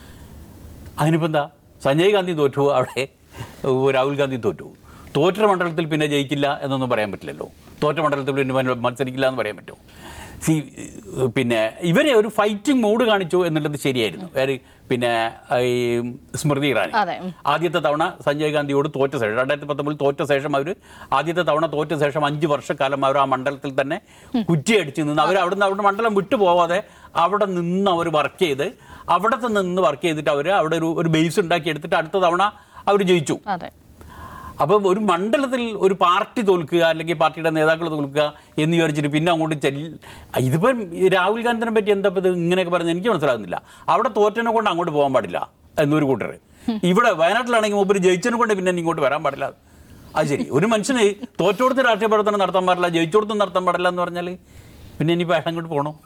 അതിനിപ്പോൾ എന്താ സഞ്ജയ് ഗാന്ധി തോറ്റു അവിടെ ഏഹ്, രാഹുൽ ഗാന്ധി തോറ്റു തോറ്റ മണ്ഡലത്തിൽ പിന്നെ ജയിക്കില്ല എന്നൊന്നും പറയാൻ പറ്റില്ലല്ലോ തോറ്റ മണ്ഡലത്തിൽ പിന്നെ മത്സ- മത്സരിക്കില്ല എന്ന് പറയാൻ പറ്റുമോ സി പിന്നെ ഇവരെ ഒരു ഫൈറ്റിംഗ് മൂഡ് കാണിച്ചു എന്നുള്ളത് ശരിയായിരുന്നു ആര് പിന്നെ ഈ സ്മൃതി ഇറാനി അതെ, ഉം. ആദ്യത്തെ തവണ സഞ്ജയ് ഗാന്ധിയോട് തോറ്റ ശേഷം രണ്ടായിരത്തി പത്തൊമ്പതിൽ തോറ്റ ശേഷം അവർ ആദ്യത്തെ തവണ തോറ്റ ശേഷം അഞ്ച് വർഷക്കാലം അവർ ആ മണ്ഡലത്തിൽ തന്നെ കുറ്റിയടിച്ച് നിന്ന് അവർ അവിടുന്ന് അവിടെ മണ്ഡലം വിട്ടു പോവാതെ അവിടെ നിന്ന് അവർ വർക്ക് ചെയ്ത് അവിടത്തെ നിന്ന് വർക്ക് ചെയ്തിട്ട് അവർ അവിടെ ഒരു ഒരു ബേസ് ഉണ്ടാക്കി എടുത്തിട്ട് അടുത്ത തവണ അവർ ജയിച്ചു അതെ അപ്പം ഒരു മണ്ഡലത്തിൽ ഒരു പാർട്ടി തോൽക്കുക അല്ലെങ്കിൽ പാർട്ടിയുടെ നേതാക്കൾ തോൽക്കുക എന്ന് വിചാരിച്ചിട്ട് പിന്നെ അങ്ങോട്ട് ചെല്ലി ഇതിപ്പം ഈ രാഹുൽ ഗാന്ധിനെ പറ്റി എന്താ ഇപ്പം ഇത് ഇങ്ങനെയൊക്കെ പറഞ്ഞ് എനിക്ക് മനസ്സിലാകുന്നില്ല അവിടെ തോറ്റനെ കൊണ്ട് അങ്ങോട്ട് പോകാൻ പാടില്ല എന്നൊരു കൂട്ടർ ഇവിടെ വയനാട്ടിലാണെങ്കിൽ മൂപ്പര് ജയിച്ചതിനെ കൊണ്ട് പിന്നെ ഇങ്ങോട്ട് വരാൻ പാടില്ല അത് ശരി ഒരു മനുഷ്യന് തോറ്റോടത്ത് രാഷ്ട്രീയ പ്രവർത്തനം നടത്താൻ പാടില്ല ജയിച്ചോടത്തും നടത്താൻ പാടില്ല എന്ന് പറഞ്ഞാൽ പിന്നെ ഇനിയിപ്പോൾ അയാൾ അങ്ങോട്ട് പോകണോ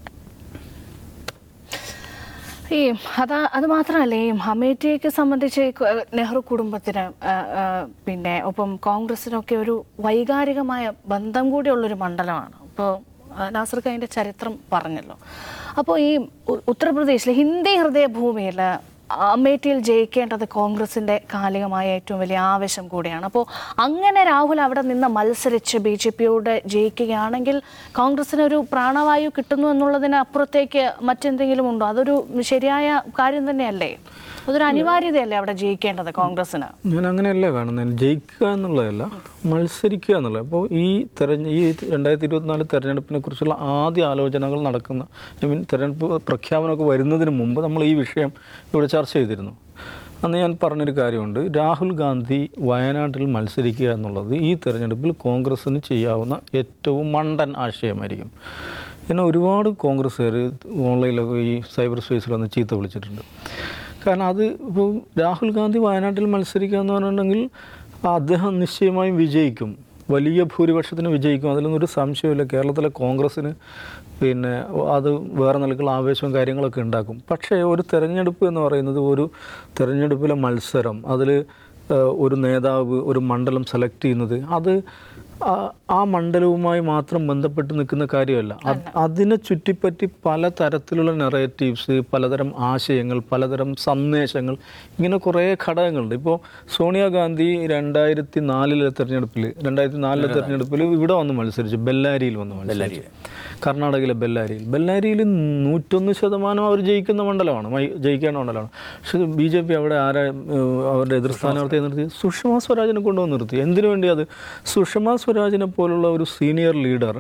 ഈ അതാ അത് മാത്രമല്ല ഈ അമേഠിയെ സംബന്ധിച്ച് ഈ ക- നെഹ്റു കുടുംബത്തിന് ആ, ആ, പിന്നെ ഒപ്പം കോൺഗ്രസിനൊക്കെ ഒരു വൈകാരികമായ ബന്ധം കൂടിയുള്ളൊരു മണ്ഡലമാണ് ഇപ്പോൾ നാസർക്ക് അതിൻ്റെ ചരിത്രം പറഞ്ഞല്ലോ അപ്പോൾ ഈ ഉ- ഉത്തർപ്രദേശിലെ ഹിന്ദി ഹൃദയഭൂമിയിൽ അമേഠിയിൽ ജയിക്കേണ്ടത് കോൺഗ്രസിന്റെ കാലികമായ ഏറ്റവും വലിയ ആവശ്യം കൂടിയാണ് അപ്പോൾ അങ്ങനെ രാഹുൽ അവിടെ നിന്ന് മത്സരിച്ച് ബി ജെ പിയോട് ജയിക്കുകയാണെങ്കിൽ കോൺഗ്രസിന് ഒരു പ്രാണവായു കിട്ടുന്നു എന്നുള്ളതിന് അപ്പുറത്തേക്ക് മറ്റെന്തെങ്കിലും ഉണ്ടോ അതൊരു ശരിയായ കാര്യം തന്നെയല്ലേ അതൊരു അനിവാര്യതയല്ലേ അവിടെ ജയിക്കേണ്ടത് കോൺഗ്രസിന് ഞാൻ അങ്ങനെയല്ല കാണുന്നത് ജയിക്കുക എന്നുള്ളതല്ല മത്സരിക്കുക എന്നുള്ളത് അപ്പോൾ ഈ തെരഞ്ഞ ഈ രണ്ടായിരത്തി ഇരുപത്തിനാല് തെരഞ്ഞെടുപ്പിനെ കുറിച്ചുള്ള ആദ്യ ആലോചനകൾ നടക്കുന്ന ഐ മീൻ തെരഞ്ഞെടുപ്പ് പ്രഖ്യാപനമൊക്കെ വരുന്നതിന് മുമ്പ് നമ്മൾ ഈ വിഷയം ഇവിടെ ചർച്ച ചെയ്തിരുന്നു അന്ന് ഞാൻ പറഞ്ഞൊരു കാര്യമുണ്ട് രാഹുൽ ഗാന്ധി വയനാട്ടിൽ മത്സരിക്കുക എന്നുള്ളത് ഈ തെരഞ്ഞെടുപ്പിൽ കോൺഗ്രസ്സിന് ചെയ്യാവുന്ന ഏറ്റവും മണ്ടൻ ആശയമായിരിക്കും എന്നെ ഒരുപാട് കോൺഗ്രസ്സുകാർ ഓൺലൈനിലൊക്കെ ഈ സൈബർ സ്പേസിൽ വന്ന് ചീത്ത വിളിച്ചിട്ടുണ്ട് കാരണം അത് ഇപ്പോൾ രാഹുൽ ഗാന്ധി വയനാട്ടിൽ മത്സരിക്കുക എന്ന് പറഞ്ഞിട്ടുണ്ടെങ്കിൽ അദ്ദേഹം നിശ്ചയമായും വിജയിക്കും വലിയ ഭൂരിപക്ഷത്തിന് വിജയിക്കും അതിലൊന്നും ഒരു സംശയമില്ല കേരളത്തിലെ കോൺഗ്രസ്സിന് പിന്നെ അത് വേറെ നിലക്കുള്ള ആവേശവും കാര്യങ്ങളൊക്കെ ഉണ്ടാക്കും പക്ഷേ ഒരു തെരഞ്ഞെടുപ്പ് എന്ന് പറയുന്നത് ഒരു തെരഞ്ഞെടുപ്പിലെ മത്സരം അതിൽ ഒരു നേതാവ് ഒരു മണ്ഡലം സെലക്ട് ചെയ്യുന്നത് അത് ആ- ആ മണ്ഡലവുമായി മാത്രം ബന്ധപ്പെട്ട് നിൽക്കുന്ന കാര്യമല്ല അത് അതിനെ ചുറ്റിപ്പറ്റി പല തരത്തിലുള്ള നെറേറ്റീവ്സ് പലതരം ആശയങ്ങൾ പലതരം സന്ദേശങ്ങൾ ഇങ്ങനെ കുറേ ഘടകങ്ങളുണ്ട് ഇപ്പോൾ സോണിയാഗാന്ധി രണ്ടായിരത്തി നാലിലെ തെരഞ്ഞെടുപ്പിൽ രണ്ടായിരത്തി നാലിലെ തെരഞ്ഞെടുപ്പിൽ ഇവിടെ വന്ന് മത്സരിച്ചു ബെല്ലാരിയിൽ വന്ന് മത്സരിച്ചു കർണാടകയിലെ ബെല്ലാരിയിൽ ബെല്ലാരിയിൽ നൂറ്റൊന്ന് ശതമാനം അവർ ജയിക്കുന്ന മണ്ഡലമാണ് മൈ- ജയിക്കേണ്ട മണ്ഡലമാണ് പക്ഷേ ബി ജെ പി അവിടെ ആരാ ഏഹ് അവരുടെ എതിർ സ്ഥാനാർത്ഥിയെ നിർത്തി സുഷമ സ്വരാജിനെ കൊണ്ടുവന്ന് നിർത്തി എന്തിനു വേണ്ടി അത് സുഷമ സ്വരാജിനെ പോലുള്ള ഒരു സീനിയർ ലീഡർ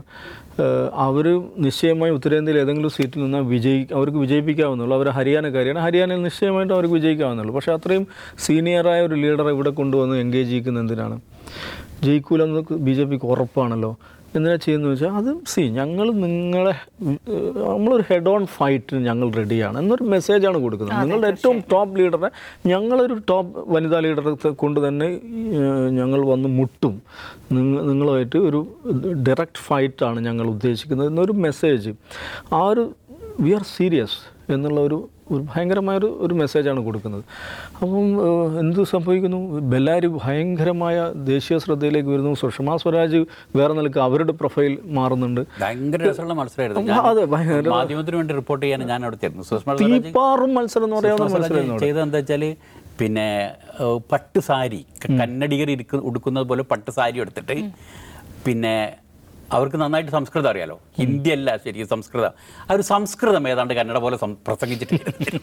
അവർ നിശ്ചയമായും ഉത്തരേന്ത്യയിൽ ഏതെങ്കിലും സീറ്റിൽ നിന്ന് വിജയി അവർക്ക് വിജയിപ്പിക്കാവുന്നുള്ളൂ അവർ ഹരിയാനക്കാരിയാണ് ഹരിയാനയിൽ നിശ്ചയമായിട്ടും അവർക്ക് വിജയിക്കാവുന്നുള്ളൂ പക്ഷേ അത്രയും സീനിയറായ ഒരു ലീഡറെ ഇവിടെ കൊണ്ടുവന്ന് എൻഗേജ് ചെയ്യിക്കുന്ന എന്തിനാണ് ജയിക്കൂലെന്ന് ബി ജെ പിക്ക് ഉറപ്പാണല്ലോ എന്തിനാ ചെയ്യുന്നത് വെച്ചാൽ അത് സി ഞങ്ങൾ നിങ്ങളെ ഏഹ്, നമ്മളൊരു ഹെഡ് ഓൺ ഫൈറ്റിന് ഞങ്ങൾ റെഡിയാണ് എന്നൊരു മെസ്സേജാണ് കൊടുക്കുന്നത് നിങ്ങളുടെ ഏറ്റവും ടോപ്പ് ലീഡറെ ഞങ്ങളൊരു ടോപ്പ് വനിതാ ലീഡറെ കൊണ്ട് തന്നെ ഏഹ്, ഞങ്ങൾ വന്ന് മുട്ടും നിങ്ങ നിങ്ങളുമായിട്ട് ഒരു ഡയറക്റ്റ് ഫൈറ്റാണ് ഞങ്ങൾ ഉദ്ദേശിക്കുന്നത് എന്നൊരു മെസ്സേജ് ആ ഒരു വി ആർ സീരിയസ് എന്നുള്ള ഒരു ഒരു ഭയങ്കരമായൊരു ഒരു മെസ്സേജാണ് കൊടുക്കുന്നത് അപ്പം ഏഹ്, എന്ത് സംഭവിക്കുന്നു ബെല്ലാരി ഭയങ്കരമായ ദേശീയ ശ്രദ്ധയിലേക്ക് വരുന്നു സുഷമ സ്വരാജ് വേറെ നിലക്ക് അവരുടെ പ്രൊഫൈൽ മാറുന്നുണ്ട് ഭയങ്കര രസമുള്ള മത്സരമായിരുന്നു അതെ, ഞാൻ ഭയങ്കര- മാധ്യമത്തിന് വേണ്ടി റിപ്പോർട്ട് ചെയ്യാൻ ഞാൻ അവിടെ ചേർന്നു സുഷമ സ്വരാജ് തീപ്പാറും മത്സരം എന്ന് പറയാവുന്ന സുഷമ മത്സരം സ്വരാജ് ചെയ്തത് എന്താ വെച്ചാൽ പിന്നെ ഏഹ്, പട്ട് സാരി ക- കന്നഡിഗർ ഇരിക്കു ഉടുക്കുന്നത് പോലെ പട്ട് സാരി എടുത്തിട്ട് പിന്നെ അവർക്ക് നന്നായിട്ട് സംസ്കൃതം അറിയാലോ ഹിന്ദി അല്ല ശരിക്കും സംസ്കൃതം ആ ഒരു സംസ്കൃതം ഏതാണ്ട് കന്നഡ പോലെ സം- പ്രസംഗിച്ചിട്ട്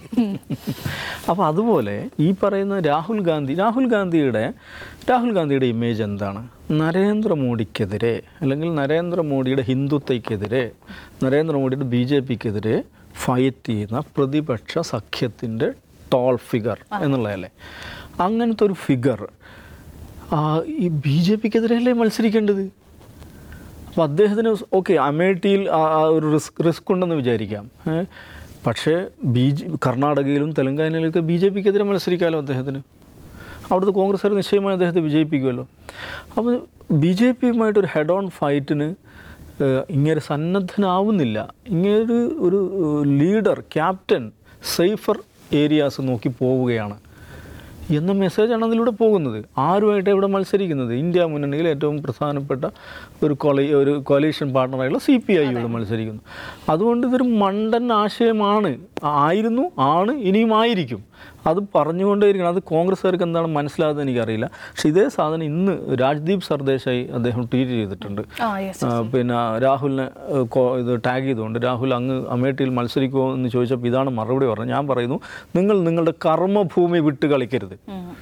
അപ്പോൾ അതുപോലെ ഈ പറയുന്ന രാഹുൽ ഗാന്ധി രാഹുൽ ഗാന്ധിയുടെ രാഹുൽ ഗാന്ധിയുടെ ഇമേജ് എന്താണ് നരേന്ദ്രമോദിക്കെതിരെ അല്ലെങ്കിൽ നരേന്ദ്രമോദിയുടെ ഹിന്ദുത്വയ്ക്കെതിരെ നരേന്ദ്രമോദിയുടെ ബി ജെ പിക്കെതിരെ ഫൈറ്റ് ചെയ്യുന്ന പ്രതിപക്ഷ സഖ്യത്തിൻ്റെ ടോൾ ഫിഗർ എന്നുള്ളതല്ലേ അങ്ങനത്തെ ഒരു ഫിഗർ ഈ ബി ജെ പിക്കെതിരെയല്ലേ മത്സരിക്കേണ്ടത് അപ്പോൾ അദ്ദേഹത്തിന് ഓക്കെ അമേഠിയിൽ ആ ആ ഒരു റിസ്ക് റിസ്ക് ഉണ്ടെന്ന് വിചാരിക്കാം ഏ? പക്ഷേ ബി ജെ കർണാടകയിലും തെലങ്കാനയിലൊക്കെ ബി ജെ പിക്കെതിരെ മത്സരിക്കാമല്ലോ അദ്ദേഹത്തിന് അവിടുത്തെ കോൺഗ്രസ്സുകാർ നിശ്ചയമായി അദ്ദേഹത്തെ വിജയിപ്പിക്കുമല്ലോ അപ്പോൾ ബി ജെ പിയുമായിട്ടൊരു ഹെഡ് ഓൺ ഫൈറ്റിന് ഇങ്ങനെ സന്നദ്ധനാവുന്നില്ല ഇങ്ങനൊരു ഒരു ലീഡർ ക്യാപ്റ്റൻ സേഫർ ഏരിയാസ് നോക്കി പോവുകയാണ് എന്ന മെസ്സേജാണ് അതിലൂടെ പോകുന്നത് ആരുമായിട്ട് ഇവിടെ മത്സരിക്കുന്നത് ഇന്ത്യ മുന്നണിയിൽ ഏറ്റവും പ്രധാനപ്പെട്ട ഒരു കൊളി ഒരു കൊലീഷൻ പാർട്ണറായുള്ള സി പി ഐ ഇവിടെ മത്സരിക്കുന്നു അതുകൊണ്ട് ഇതൊരു മണ്ടൻ ആശയമാണ് ആയിരുന്നു ആണ് ഇനിയും ആയിരിക്കും അത് പറഞ്ഞുകൊണ്ടേയിരിക്കണം അത് കോൺഗ്രസ്സുകാർക്ക് എന്താണ് മനസ്സിലാകുന്നത് എനിക്കറിയില്ല പക്ഷേ ഇതേ സാധനം ഇന്ന് രാജ്ദീപ് സർദേശായി അദ്ദേഹം ട്വീറ്റ് ചെയ്തിട്ടുണ്ട് ആ യെസ് ആ, പിന്നെ രാഹുലിനെ ഏഹ്, കോ- ഇത് ടാഗ് ചെയ്തുകൊണ്ട് രാഹുൽ അങ്ങ് അമേഠിയിൽ മത്സരിക്കുമോ എന്ന് ചോദിച്ചപ്പോൾ ഇതാണ് മറുപടി പറഞ്ഞത് ഞാൻ പറയുന്നു നിങ്ങൾ നിങ്ങളുടെ കർമ്മഭൂമി വിട്ട് കളിക്കരുത്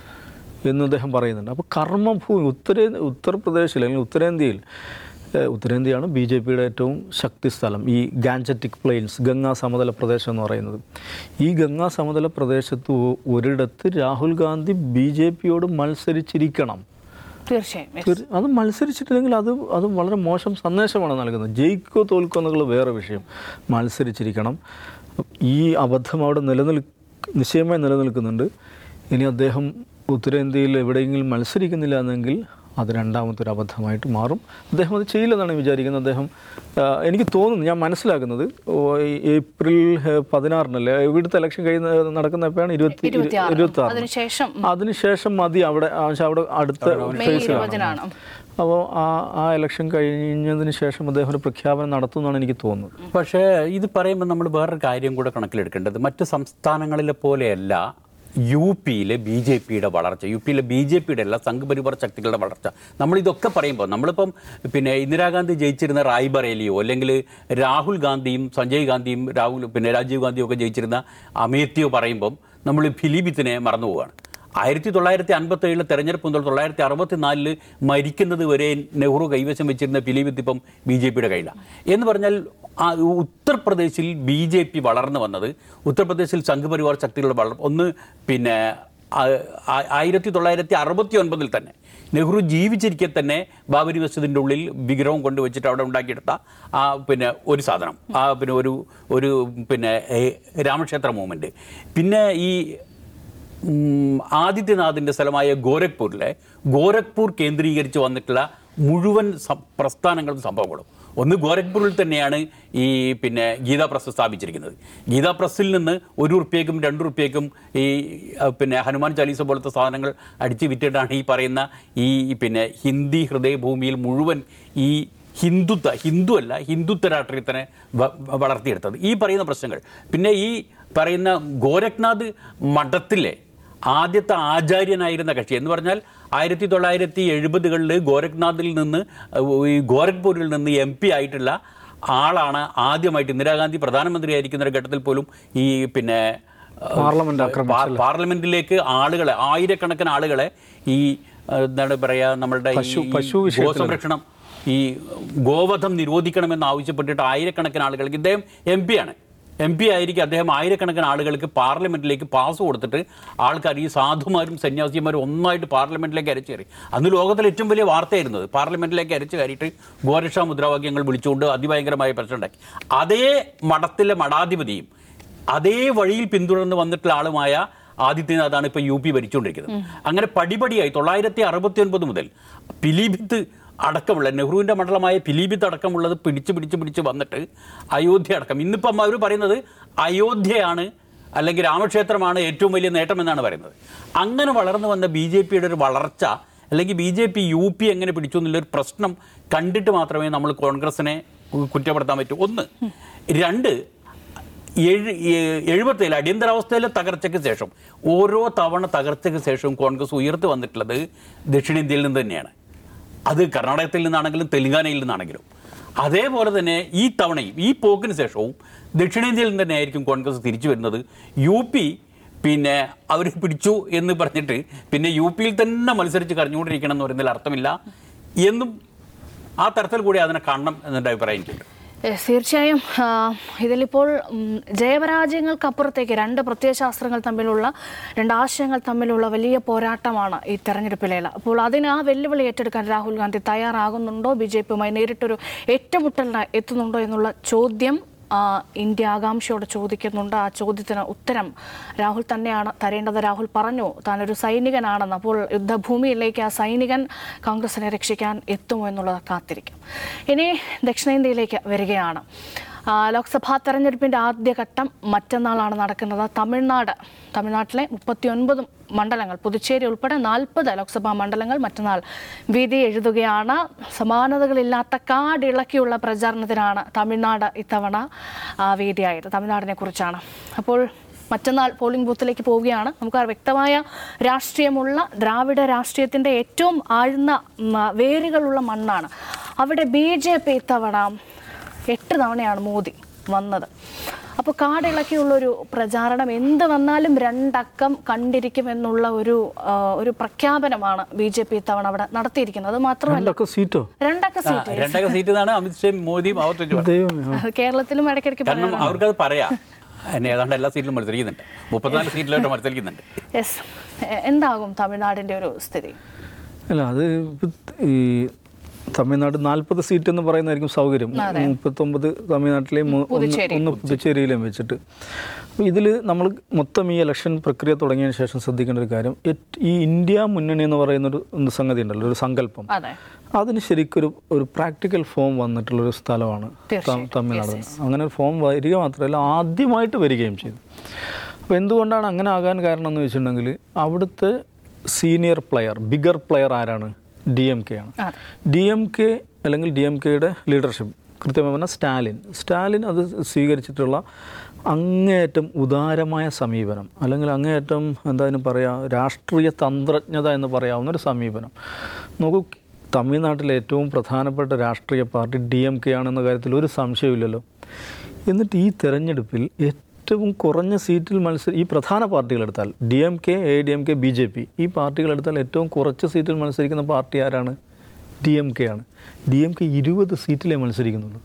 എന്ന് അദ്ദേഹം പറയുന്നുണ്ട് അപ്പോൾ കർമ്മഭൂമി ഉത്തരേ ഉത്തർപ്രദേശിൽ അല്ലെങ്കിൽ ഉത്തരേന്ത്യയിൽ ഏഹ്, ഉത്തരേന്ത്യയാണ് ബി ജെ പിയുടെ ഏറ്റവും ശക്തി സ്ഥലം ഈ ഗാൻജറ്റിക് പ്ലെയിൻസ് ഗംഗാ സമതല പ്രദേശം എന്ന് പറയുന്നത് ഈ ഗംഗാ സമതല പ്രദേശത്ത് ഒ- ഒരിടത്ത് രാഹുൽ ഗാന്ധി ബി ജെ പിയോട് മത്സരിച്ചിരിക്കണം തീർച്ചയായും yes. തീർ- അത് മത്സരിച്ചിട്ടില്ലെങ്കിൽ അത് അത് വളരെ മോശം സന്ദേശമാണ് നൽകുന്നത് ജയിക്കോ തോൽക്കോ എന്നുള്ള വേറെ വിഷയം മത്സരിച്ചിരിക്കണം ഈ അബദ്ധം അവിടെ നിലനിൽ നിശ്ചയമായി നിലനിൽക്കുന്നുണ്ട് ഇനി അദ്ദേഹം ഉത്തരേന്ത്യയിൽ എവിടെയെങ്കിലും മത്സരിക്കുന്നില്ല എന്നെങ്കിൽ അത് രണ്ടാമത്തെ ഒരു അബദ്ധമായിട്ട് മാറും അദ്ദേഹം അത് ചെയ്യില്ലെന്നാണ് വിചാരിക്കുന്നത് അദ്ദേഹം ആ, എനിക്ക് തോന്നുന്നു ഞാൻ മനസ്സിലാക്കുന്നത് ഓ, ഈ ഏപ്രിൽ ഏഹ്, പതിനാറിനല്ലേ ഇവിടുത്തെ ഇലക്ഷൻ കഴിയുന്ന നടക്കുന്ന എപ്പോഴാണ് ഇരുപത്തി ഇരുപത്തിയാറ്. ഇരുപത്തി ആറ് അതിനുശേഷം അതിനുശേഷം മതി അവിടെ ആ, പക്ഷേ അവിടെ അടുത്ത മെയ് ഫേസിലാണ് ഇരുപതിനാണ് അപ്പോൾ ആ ആ ഇലക്ഷൻ കഴിഞ്ഞതിന് ശേഷം അദ്ദേഹം ഒരു പ്രഖ്യാപനം നടത്തുമെന്നാണ് എനിക്ക് തോന്നുന്നത് പക്ഷേ ഇത് പറയുമ്പോൾ നമ്മൾ വേറൊരു കാര്യം കൂടെ കണക്കിലെടുക്കേണ്ടത് മറ്റ് സംസ്ഥാനങ്ങളിലെ പോലെയല്ല യു പിയിലെ ബി ജെ പിയുടെ വളർച്ച യു പിയിലെ ബി ജെ പിയുടെ അല്ല സംഘപരിവാർ ശക്തികളുടെ വളർച്ച നമ്മൾ ഇതൊക്കെ പറയുമ്പോൾ നമ്മളിപ്പം പിന്നെ ഇന്ദിരാഗാന്ധി ജയിച്ചിരുന്ന റായ്ബറേലിയോ അല്ലെങ്കിൽ രാഹുൽ ഗാന്ധിയും സഞ്ജയ് ഗാന്ധിയും രാഹുൽ പിന്നെ രാജീവ് ഗാന്ധിയും ഒക്കെ ജയിച്ചിരുന്ന അമേത്തിയോ പറയുമ്പം നമ്മൾ ഫിലിപിത്തിനെ മറന്നു പോവുകയാണ് ആയിരത്തി തൊള്ളായിരത്തി അൻപത്തി ഏഴിലെ തെരഞ്ഞെടുപ്പ് മുതൽ തൊള്ളായിരത്തി അറുപത്തി നാലില് മരിക്കുന്നത് വരെ നെഹ്റു കൈവശം വെച്ചിരുന്ന ഫിലിപിത്ത് ഇപ്പം ബി ജെ പിയുടെ കയ്യിലാണ് എന്ന് പറഞ്ഞാൽ ആ ഉത്തർപ്രദേശിൽ ബി ജെ പി വളർന്നു വന്നത് ഉത്തർപ്രദേശിൽ സംഘപരിവാർ ശക്തികളുടെ വളർ ഒന്ന് പിന്നെ ആ- ആ- ആയിരത്തി തൊള്ളായിരത്തി അറുപത്തി ഒൻപതിൽ തന്നെ നെഹ്റു ജീവിച്ചിരിക്കെ തന്നെ ബാബരി മസ്ജിദിൻ്റെ ഉള്ളിൽ വിഗ്രഹം കൊണ്ടുവച്ചിട്ട് അവിടെ ഉണ്ടാക്കിയെടുത്ത ആ പിന്നെ ഒരു സാധനം ആ പിന്നെ ഒരു ഒരു പിന്നെ ഏ, രാമക്ഷേത്ര മൂവ്മെൻറ്റ് പിന്നെ ഈ ഉം, ആദിത്യനാഥിന്റെ സ്ഥലമായ ഗോരഖ്പൂരിലെ ഗോരഖ്പൂർ കേന്ദ്രീകരിച്ച് വന്നിട്ടുള്ള മുഴുവൻ സം- പ്രസ്ഥാനങ്ങളും സംഭവങ്ങളും ഒന്ന് ഗോരഖ്പൂരിൽ തന്നെയാണ് ഈ പിന്നെ ഗീതാ പ്രസ് സ്ഥാപിച്ചിരിക്കുന്നത് ഗീതാ പ്രസ്സിൽ നിന്ന് ഒരു റുപ്യക്കും രണ്ട് റുപ്യക്കും ഈ ആ, പിന്നെ ഹനുമാൻ ചാലീസ പോലത്തെ സാധനങ്ങൾ അടിച്ച് വിറ്റിട്ടാണ് ഈ പറയുന്ന ഈ പിന്നെ ഹിന്ദി ഹൃദയഭൂമിയിൽ മുഴുവൻ ഈ ഹിന്ദുത്വ ഹിന്ദു അല്ല ഹിന്ദുത്വ രാഷ്ട്രീയത്തിനെ വ- വളർത്തിയെടുത്തത് ഈ പറയുന്ന പ്രശ്നങ്ങൾ പിന്നെ ഈ പറയുന്ന ഗോരഖ്നാഥ് മഠത്തിലെ ആദ്യത്തെ ആചാര്യനായിരുന്ന കക്ഷി എന്ന് പറഞ്ഞാൽ ആയിരത്തി തൊള്ളായിരത്തി എഴുപതുകളിൽ ഗോരഖ്നാഥിൽ നിന്ന് ഈ ഗോരഖ്പൂരിൽ നിന്ന് എം പി ആയിട്ടുള്ള ആളാണ് ആദ്യമായിട്ട് ഇന്ദിരാഗാന്ധി പ്രധാനമന്ത്രിയായിരിക്കുന്ന ഒരു ഘട്ടത്തിൽ പോലും ഈ പിന്നെ പാർലമെന്റ് പാർ- പാർലമെന്റിലേക്ക് ആളുകളെ ആയിരക്കണക്കിന് ആളുകളെ ഈ ഏഹ്, എന്താണ് പറയാ നമ്മളുടെ ഈ പശു- പശു വിഷയത്തില്. ഗോസംരക്ഷണം ഈ ഗോവധം നിരോധിക്കണമെന്ന് ആവശ്യപ്പെട്ടിട്ട് ആയിരക്കണക്കിന് ആളുകൾക്ക് ഇദ്ദേഹം എം പി ആണ് എം പി ആയിരിക്കും അദ്ദേഹം ആയിരക്കണക്കിന് ആളുകൾക്ക് പാർലമെന്റിലേക്ക് പാസ് കൊടുത്തിട്ട് ആൾക്കാർ ഈ സാധുമാരും സന്യാസിമാരും ഒന്നായിട്ട് പാർലമെന്റിലേക്ക് അരച്ചു കയറി അന്ന് ലോകത്തിലെ ഏറ്റവും വലിയ വാർത്തയായിരുന്നത് പാർലമെന്റിലേക്ക് അരച്ചു കയറിയിട്ട് ഗോരക്ഷാ മുദ്രാവാക്യങ്ങൾ വിളിച്ചുകൊണ്ട് അതിഭയങ്കരമായ പ്രശ്നം ഉണ്ടാക്കി അതേ മഠത്തിലെ മഠാധിപതിയും അതേ വഴിയിൽ പിന്തുടർന്ന് വന്നിട്ടുള്ള ആളുമായ ആദിത്യനാഥാണ് ഇപ്പൊ യു പി ഭരിച്ചുകൊണ്ടിരിക്കുന്നത് അങ്ങനെ പടിപടിയായി തൊള്ളായിരത്തി അറുപത്തി ഒൻപത് മുതൽ പിലീഭിത്ത് അടക്കമുള്ള നെഹ്റുവിന്റെ മണ്ഡലമായ പിലീഭിത്ത് അടക്കമുള്ളത് പിടിച്ച് പിടിച്ച് പിടിച്ച് വന്നിട്ട് അയോധ്യ അടക്കം ഇന്നിപ്പം അവർ പറയുന്നത് അയോധ്യയാണ് അല്ലെങ്കിൽ രാമക്ഷേത്രമാണ് ഏറ്റവും വലിയ നേട്ടമെന്നാണ് പറയുന്നത് അങ്ങനെ വളർന്നു വന്ന ബി ജെ പിയുടെ ഒരു വളർച്ച അല്ലെങ്കിൽ B J P U P എങ്ങനെ പിടിച്ചു എന്നുള്ളൊരു പ്രശ്നം കണ്ടിട്ട് മാത്രമേ നമ്മൾ കോൺഗ്രസിനെ കുറ്റപ്പെടുത്താൻ പറ്റൂ ഒന്ന് രണ്ട് എഴു ഏ- എഴുപത്തേഴ് അടിയന്തരാവസ്ഥയിലെ തകർച്ചയ്ക്ക് ശേഷം ഓരോ തവണ തകർച്ചയ്ക്ക് ശേഷവും കോൺഗ്രസ് ഉയർത്തി വന്നിട്ടുള്ളത് ദക്ഷിണേന്ത്യയിൽ നിന്ന് തന്നെയാണ് അത് കർണാടകത്തിൽ നിന്നാണെങ്കിലും തെലങ്കാനയിൽ നിന്നാണെങ്കിലും അതേപോലെ തന്നെ ഈ തവണയും ഈ പോക്കിന് ശേഷവും ദക്ഷിണേന്ത്യയിൽ നിന്ന് തന്നെ ആയിരിക്കും കോൺഗ്രസ് തിരിച്ചു വരുന്നത് യു പി പിന്നെ അവർ പിടിച്ചു എന്ന് പറഞ്ഞിട്ട് പിന്നെ യു പിയിൽ തന്നെ മത്സരിച്ച് കരഞ്ഞുകൊണ്ടിരിക്കണം എന്ന് പറയുന്നതിൽ അർത്ഥമില്ല എന്നും ആ തരത്തിൽ കൂടി അതിനെ കാണണം എന്നെൻ്റെ അഭിപ്രായം എനിക്കുണ്ട് Yes, തീർച്ചയായും ആ, ഇതിലിപ്പോൾ ഉം, ജയപരാജയങ്ങൾക്കപ്പുറത്തേക്ക് രണ്ട് പ്രത്യയശാസ്ത്രങ്ങൾ തമ്മിലുള്ള രണ്ട് ആശയങ്ങൾ തമ്മിലുള്ള വലിയ പോരാട്ടമാണ് ഈ തെരഞ്ഞെടുപ്പിലേല അപ്പോൾ അതിന് ആ വെല്ലുവിളി ഏറ്റെടുക്കാൻ രാഹുൽ ഗാന്ധി തയ്യാറാകുന്നുണ്ടോ ബി ജെ പിയുമായി നേരിട്ടൊരു ഏറ്റുമുട്ടലിന് എത്തുന്നുണ്ടോ എന്നുള്ള ചോദ്യം ആ, ഇന്ത്യ ആകാംക്ഷയോടെ ചോദിക്കുന്നുണ്ട് ആ ചോദ്യത്തിന് ഉത്തരം രാഹുൽ തന്നെയാണ് തരേണ്ടത് രാഹുൽ പറഞ്ഞു താനൊരു സൈനികനാണെന്ന് അപ്പോൾ യുദ്ധഭൂമിയിലേക്ക് ആ സൈനികൻ കോൺഗ്രസിനെ രക്ഷിക്കാൻ എത്തുമോ എന്നുള്ളത് കാത്തിരിക്കും ഇനി ദക്ഷിണേന്ത്യയിലേക്ക് വരികയാണ് ആ, ലോക്സഭാ തെരഞ്ഞെടുപ്പിന്റെ ആദ്യഘട്ടം മറ്റന്നാളാണ് നടക്കുന്നത് തമിഴ്നാട് തമിഴ്നാട്ടിലെ മുപ്പത്തിയൊൻപത് മണ്ഡലങ്ങൾ പുതുച്ചേരി ഉൾപ്പെടെ നാൽപ്പത് ലോക്സഭാ മണ്ഡലങ്ങൾ മറ്റന്നാൾ വിധി എഴുതുകയാണ് സമാനതകളില്ലാത്ത കാടിളക്കിയുള്ള പ്രചാരണത്തിനാണ് തമിഴ്നാട് ഇത്തവണ ആ, വേദിയായത് തമിഴ്നാടിനെ കുറിച്ചാണ് അപ്പോൾ മറ്റന്നാൾ പോളിംഗ് ബൂത്തിലേക്ക് പോവുകയാണ് നമുക്ക് വ്യക്തമായ രാഷ്ട്രീയമുള്ള ദ്രാവിഡ രാഷ്ട്രീയത്തിൻ്റെ ഏറ്റവും ആഴ്ന്ന ഉം, വേരുകളുള്ള മണ്ണാണ് അവിടെ ബി ജെ പി ഇത്തവണ എട്ട് തവണയാണ് മോദി വന്നത് അപ്പോൾ കാടിളക്കിയുള്ളൊരു പ്രചാരണം എന്ത് വന്നാലും രണ്ടക്കം കണ്ടിരിക്കുമെന്നുള്ള ഒരു ആ, ഒരു പ്രഖ്യാപനമാണ് ബി ജെ പി ഇത്തവണ അവിടെ നടത്തിയിരിക്കുന്നത് അത് മാത്രമല്ല രണ്ടൊക്കെ സീറ്റോ രണ്ടക്ക സീറ്റ് രണ്ടൊക്കെ സീറ്റ് നിന്നാണ് അമിത്ഷായും മോദിയും ആവർത്തിച്ച് പറഞ്ഞത്. ദൈവമേ കേരളത്തിലും ഇടയ്ക്കിടയ്ക്ക് കാരണം അവർക്കത് പറയാം എന്നെ ഏതാണ്ട് എല്ലാ സീറ്റിലും മത്സരിക്കുന്നുണ്ട് മുപ്പത്തിനാല് സീറ്റിലോട്ട് മത്സരിക്കുന്നുണ്ട് യെസ് എന്താകും തമിഴ്നാടിന്റെ ഒരു സ്ഥിതി അല്ല അത് ഇപ്പൊ ഈ തമിഴ്നാട് നാൽപ്പത് സീറ്റ് എന്ന് പറയുന്നതായിരിക്കും സൗകര്യം മുപ്പത്തൊമ്പത് തമിഴ്നാട്ടിലെയും മു- ഒന്ന് പുതുച്ചേരി. ഒന്ന് പുതുച്ചേരിയിലെയും വെച്ചിട്ട് അപ്പോൾ ഇതിൽ നമ്മൾ മൊത്തം ഈ ഇലക്ഷൻ പ്രക്രിയ തുടങ്ങിയതിന് ശേഷം ശ്രദ്ധിക്കേണ്ട ഒരു കാര്യം ഏറ്റ് ഈ ഇന്ത്യ മുന്നണി എന്ന് പറയുന്നൊരു ഒരു സംഗതി ഉണ്ടല്ലോ ഒരു സങ്കല്പം അതെ അതിന് ശരിക്കൊരു ഒരു പ്രാക്ടിക്കൽ ഫോം വന്നിട്ടുള്ളൊരു സ്ഥലമാണ് ത- തീർച്ചയായും. തമിഴ്നാട് അങ്ങനെ ഒരു ഫോം വരിക മാത്രമല്ല ആദ്യമായിട്ട് വരികയും ചെയ്തു അപ്പോൾ എന്തുകൊണ്ടാണ് അങ്ങനെ ആകാൻ കാരണം എന്ന് വെച്ചിട്ടുണ്ടെങ്കിൽ അവിടുത്തെ സീനിയർ പ്ലെയർ ബിഗർ പ്ലെയർ ആരാണ് ഡി എം കെ ആണ് അതെ ഡി എം കെ അല്ലെങ്കിൽ ഡി എം കെയുടെ ലീഡർഷിപ്പ് കൃത്യമായി പറഞ്ഞാൽ സ്റ്റാലിൻ സ്റ്റാലിൻ അത് സ്വീകരിച്ചിട്ടുള്ള അങ്ങേയറ്റം ഉദാരമായ സമീപനം അല്ലെങ്കിൽ അങ്ങേയറ്റം എന്തായാലും പറയാം രാഷ്ട്രീയ തന്ത്രജ്ഞത എന്ന് പറയാവുന്ന ഒരു സമീപനം നോക്കൂ തമിഴ്നാട്ടിലെ ഏറ്റവും പ്രധാനപ്പെട്ട രാഷ്ട്രീയ പാർട്ടി ഡി എം കെ ആണെന്ന കാര്യത്തിൽ ഒരു സംശയമില്ലല്ലോ എന്നിട്ട് ഈ തെരഞ്ഞെടുപ്പിൽ ഏറ്റവും കുറഞ്ഞ സീറ്റിൽ മത്സരി ഈ പ്രധാന പാർട്ടികളെടുത്താൽ D M K A D M K B J P ഈ പാർട്ടികളെടുത്താൽ ഏറ്റവും കുറച്ച് സീറ്റിൽ മത്സരിക്കുന്ന പാർട്ടി ആരാണ് ഡി എം കെ ആണ് ഡി എം കെ ഇരുപത് സീറ്റിലേ മത്സരിക്കുന്നുള്ളൂ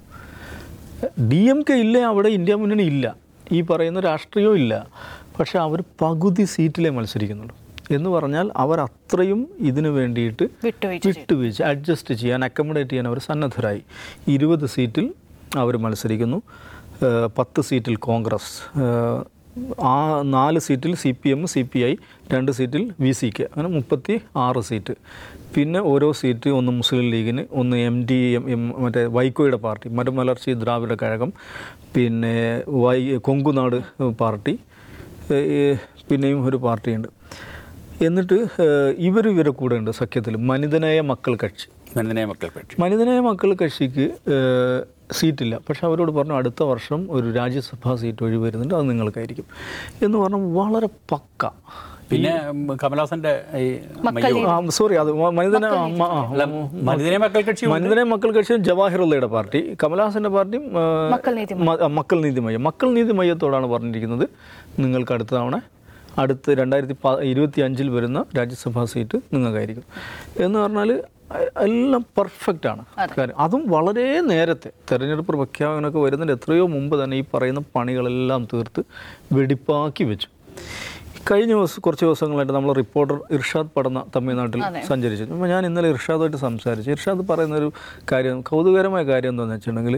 ഡി എം കെ ഇല്ലേ അവിടെ ഇന്ത്യ മുന്നണി ഇല്ല ഈ പറയുന്ന രാഷ്ട്രീയവും ഇല്ല പക്ഷേ അവർ പകുതി സീറ്റിലേ മത്സരിക്കുന്നുള്ളൂ എന്ന് പറഞ്ഞാൽ അവർ അത്രയും ഇതിനു വേണ്ടിയിട്ട് വിട്ടുവീഴ്ച ചെയ്തു. വിട്ടുവീഴ്ച അഡ്ജസ്റ്റ് ചെയ്യാൻ അക്കോമഡേറ്റ് ചെയ്യാൻ അവർ സന്നദ്ധരായി ഇരുപത് സീറ്റിൽ അവർ മത്സരിക്കുന്നു ഏഹ് പത്ത് സീറ്റിൽ കോൺഗ്രസ് ഏഹ് ആ നാല് സീറ്റിൽ C P M C P I രണ്ട് സീറ്റിൽ വി സി കെ അങ്ങനെ മുപ്പത്തി ആറ് സീറ്റ് പിന്നെ ഓരോ സീറ്റ് ഒന്ന് മുസ്ലിം ലീഗിന് ഒന്ന് എം ഡി എം എം മറ്റേ വൈക്കോയുടെ പാർട്ടി മരുമലർച്ചി ദ്രാവിഡ കഴകം പിന്നെ വൈ കൊങ്കുനാട് പാർട്ടി ഏഹ് പിന്നെയും ഒരു പാർട്ടിയുണ്ട് എന്നിട്ട് ഇവർ ഇവരെ കൂടെ ഉണ്ട് സഖ്യത്തിൽ മനിതനായ മക്കൾ കക്ഷി മനിതനെ മക്കൾ കക്ഷി മനിതനായ മക്കൾ കക്ഷിക്ക് ഏഹ്, സീറ്റില്ല പക്ഷെ അവരോട് പറഞ്ഞു അടുത്ത വർഷം ഒരു രാജ്യസഭാ സീറ്റ് ഒഴിവ് വരുന്നുണ്ട് അത് നിങ്ങൾക്കായിരിക്കും എന്ന് പറഞ്ഞു വളരെ പക്ക പിന്നെ ഉം, കമലഹാസന്റെ ഈ മക്കൾ മയ്യവും. ആ സോറി അത് മ- മനിതന മ- ആ, അല്ല, മനിതനെ മക്കൾ കക്ഷി മനിതനെ മക്കൾ കക്ഷി ജവാഹിറുള്ളയുടെ പാർട്ടി കമലഹാസന്റെ പാർട്ടിയും ആ, മക്കൾ നീതി മ- ആ, മക്കൾ നീതി മയ്യം മക്കൾ നീതി മയ്യത്തോടാണ് പറഞ്ഞിരിക്കുന്നത് നിങ്ങൾക്ക് അടുത്ത തവണ അടുത്ത് രണ്ടായിരത്തി പ ഇരുപത്തി അഞ്ചിൽ വരുന്ന രാജ്യസഭാ സീറ്റ് നിങ്ങൾക്കായിരിക്കും എന്ന് പറഞ്ഞാൽ എല്ലാം പെർഫെക്റ്റ് ആണ് കാര്യം അതും വളരെ നേരത്തെ തെരഞ്ഞെടുപ്പ് പ്രഖ്യാപനമൊക്കെ വരുന്നതിന് എത്രയോ മുമ്പ് തന്നെ ഈ പറയുന്ന പണികളെല്ലാം തീർത്ത് വെടിപ്പാക്കി വെച്ചു കഴിഞ്ഞ ദിവസം കുറച്ച് ദിവസങ്ങളായിട്ട് നമ്മൾ റിപ്പോർട്ടർ ഇർഷാദ് പടന്ന തമിഴ്നാട്ടിൽ സഞ്ചരിച്ചു അപ്പോൾ ഞാൻ ഇന്നലെ ഇർഷാദുമായിട്ട് സംസാരിച്ചു ഇർഷാദ് പറയുന്നൊരു കാര്യം കൗതുകരമായ കാര്യം എന്താണെന്ന് വെച്ചിട്ടുണ്ടെങ്കിൽ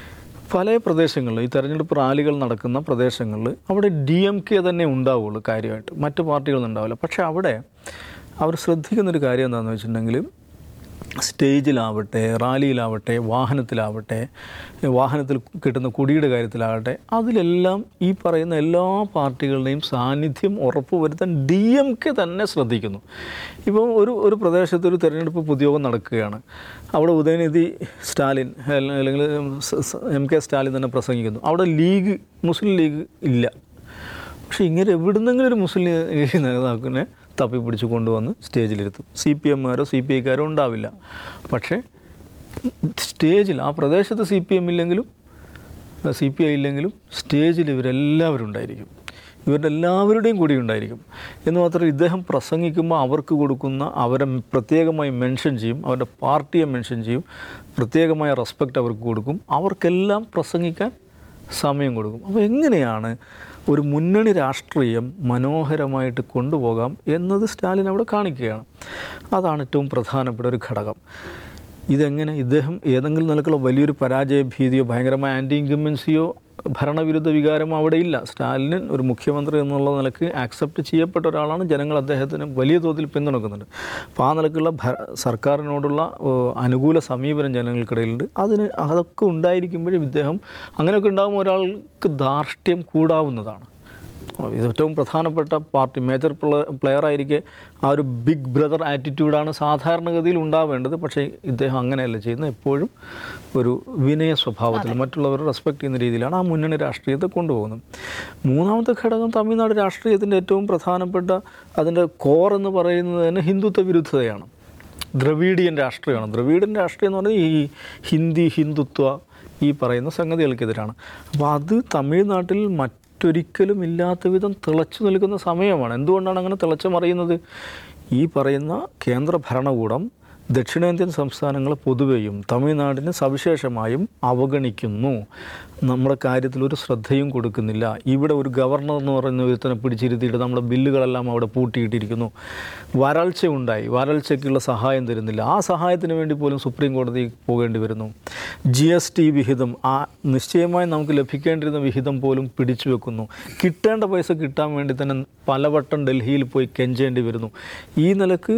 പല പ്രദേശങ്ങളിലും ഈ തെരഞ്ഞെടുപ്പ് റാലികൾ നടക്കുന്ന പ്രദേശങ്ങളിൽ അവിടെ ഡി എം കെ തന്നെ ഉണ്ടാവുള്ളൂ കാര്യമായിട്ട് മറ്റു പാർട്ടികളൊന്നും ഉണ്ടാവില്ല പക്ഷേ അവിടെ അവർ ശ്രദ്ധിക്കുന്നൊരു കാര്യം എന്താണെന്ന് വെച്ചിട്ടുണ്ടെങ്കിൽ സ്റ്റേജിലാവട്ടെ റാലിയിലാവട്ടെ വാഹനത്തിലാവട്ടെ വാഹനത്തിൽ കിട്ടുന്ന കുടിയുടെ കാര്യത്തിലാകട്ടെ അതിലെല്ലാം ഈ പറയുന്ന എല്ലാ പാർട്ടികളുടെയും സാന്നിധ്യം ഉറപ്പുവരുത്താൻ ഡി എം കെ തന്നെ ശ്രദ്ധിക്കുന്നു ഇപ്പം ഒരു ഒരു പ്രദേശത്ത് ഒരു തെരഞ്ഞെടുപ്പ് പൊതുയോഗം നടക്കുകയാണ് അവിടെ ഉദയനിധി സ്റ്റാലിൻ അല്ല- അല്ലെങ്കിൽ സ- സ- എം കെ സ്റ്റാലിൻ തന്നെ പ്രസംഗിക്കുന്നു അവിടെ ലീഗ് മുസ്ലിം ലീഗ് ഇല്ല പക്ഷേ ഇങ്ങനെ എവിടുന്നെങ്കിലും ഒരു മുസ്ലിം ലീഗ് നേതാക്കിനെ തപ്പിപ്പിടിച്ച് കൊണ്ടുവന്ന് സ്റ്റേജിലിരുത്തും സി പി എമ്മുകാരോ സി പി ഐക്കാരോ ഉണ്ടാവില്ല പക്ഷേ സ്റ്റേജിൽ ആ പ്രദേശത്ത് സി പി എം ഇല്ലെങ്കിലും സി പി ഐ ഇല്ലെങ്കിലും സ്റ്റേജിൽ ഇവരെല്ലാവരും ഉണ്ടായിരിക്കും ഇവരുടെ എല്ലാവരുടെയും കൂടി ഉണ്ടായിരിക്കും എന്ന് മാത്രമല്ല ഇദ്ദേഹം പ്രസംഗിക്കുമ്പോൾ അവർക്ക് കൊടുക്കുന്ന അവരെ പ്രത്യേകമായി മെൻഷൻ ചെയ്യും അവരുടെ പാർട്ടിയെ മെൻഷൻ ചെയ്യും പ്രത്യേകമായ റെസ്പെക്റ്റ് അവർക്ക് കൊടുക്കും അവർക്കെല്ലാം പ്രസംഗിക്കാൻ സമയം കൊടുക്കും അപ്പോൾ എങ്ങനെയാണ് ഒരു മുന്നണി രാഷ്ട്രീയം മനോഹരമായിട്ട് കൊണ്ടുപോകാം എന്നത് സ്റ്റാലിൻ അവിടെ കാണിക്കുകയാണ് അതാണ് ഏറ്റവും പ്രധാനപ്പെട്ട ഒരു ഘടകം ഇതെങ്ങനെ ഇദ്ദേഹം ഏതെങ്കിലും നിലക്കുള്ള വലിയൊരു പരാജയ ഭീതിയോ ഭയങ്കരമായ ആൻറ്റി ഇൻകമ്പൻസിയോ ഭരണവിരുദ്ധ വികാരമോ അവിടെ ഇല്ല സ്റ്റാലിൻ ഒരു മുഖ്യമന്ത്രി എന്നുള്ള നിലക്ക് ആക്സെപ്റ്റ് ചെയ്യപ്പെട്ട ഒരാളാണ് ജനങ്ങൾ അദ്ദേഹത്തിന് വലിയ തോതിൽ പിന്തുണക്കുന്നുണ്ട് അപ്പോൾ ആ നിലക്കുള്ള ഭ സർക്കാരിനോടുള്ള ഓ, അനുകൂല സമീപനം ജനങ്ങൾക്കിടയിലുണ്ട് അതിന് അതൊക്കെ ഉണ്ടായിരിക്കുമ്പോഴും ഇദ്ദേഹം അങ്ങനെയൊക്കെ ഉണ്ടാകുമ്പോൾ ഒരാൾക്ക് ധാർഷ്ട്യം കൂടാവുന്നതാണ് ഇത് ഏറ്റവും പ്രധാനപ്പെട്ട പാർട്ടി മേജർ പ്ലെയർ ആയിരിക്കെ ആ ഒരു ബിഗ് ബ്രദർ ആറ്റിറ്റ്യൂഡാണ് സാധാരണഗതിയിൽ ഉണ്ടാവേണ്ടത് പക്ഷേ ഇദ്ദേഹം അങ്ങനെയല്ല ചെയ്യുന്നത് എപ്പോഴും ഒരു വിനയ സ്വഭാവത്തിൽ മറ്റുള്ളവരെ റെസ്പെക്ട് ചെയ്യുന്ന രീതിയിലാണ് ആ മുന്നണി രാഷ്ട്രീയത്തെ കൊണ്ടുപോകുന്നത് മൂന്നാമത്തെ ഘടകം തമിഴ്നാട് രാഷ്ട്രീയത്തിൻ്റെ ഏറ്റവും പ്രധാനപ്പെട്ട അതിൻ്റെ കോർ എന്ന് പറയുന്നത് തന്നെ ഹിന്ദുത്വ വിരുദ്ധതയാണ് ദ്രവീഡിയൻ രാഷ്ട്രീയമാണ് ദ്രവീഡിയൻ രാഷ്ട്രീയം എന്ന് പറഞ്ഞാൽ ഈ ഹിന്ദി ഹിന്ദുത്വ ഈ പറയുന്ന സംഗതികൾക്കെതിരാണ് അപ്പോൾ അത് തമിഴ്നാട്ടിൽ മറ്റൊരിക്കലും ഇല്ലാത്ത വിധം തിളച്ചു നിൽക്കുന്ന സമയമാണ് എന്തുകൊണ്ടാണ് അങ്ങനെ തിളച്ചു മറിയുന്നത് ഈ പറയുന്ന കേന്ദ്ര ഭരണകൂടം ദക്ഷിണേന്ത്യൻ സംസ്ഥാനങ്ങൾ പൊതുവെയും തമിഴ്നാടിന് സവിശേഷമായും അവഗണിക്കുന്നു നമ്മുടെ കാര്യത്തിൽ ഒരു ശ്രദ്ധയും കൊടുക്കുന്നില്ല ഇവിടെ ഒരു ഗവർണർ എന്ന് പറയുന്ന ഒരുത്തനെ പിടിച്ചിരുത്തിയിട്ട് നമ്മുടെ ബില്ലുകളെല്ലാം അവിടെ പൂട്ടിയിട്ടിരിക്കുന്നു വരൾച്ച ഉണ്ടായി വരൾച്ചയ്ക്കുള്ള സഹായം തരുന്നില്ല ആ സഹായത്തിന് വേണ്ടി പോലും സുപ്രീം കോടതി പോകേണ്ടി വരുന്നു ജി എസ് ടി വിഹിതം ആ നിശ്ചയമായി നമുക്ക് ലഭിക്കേണ്ടിരുന്ന വിഹിതം പോലും പിടിച്ചു വെക്കുന്നു കിട്ടേണ്ട പൈസ കിട്ടാൻ വേണ്ടി തന്നെ പലവട്ടം ഡൽഹിയിൽ പോയി കെഞ്ചേണ്ടി വരുന്നു ഈ നിലക്ക്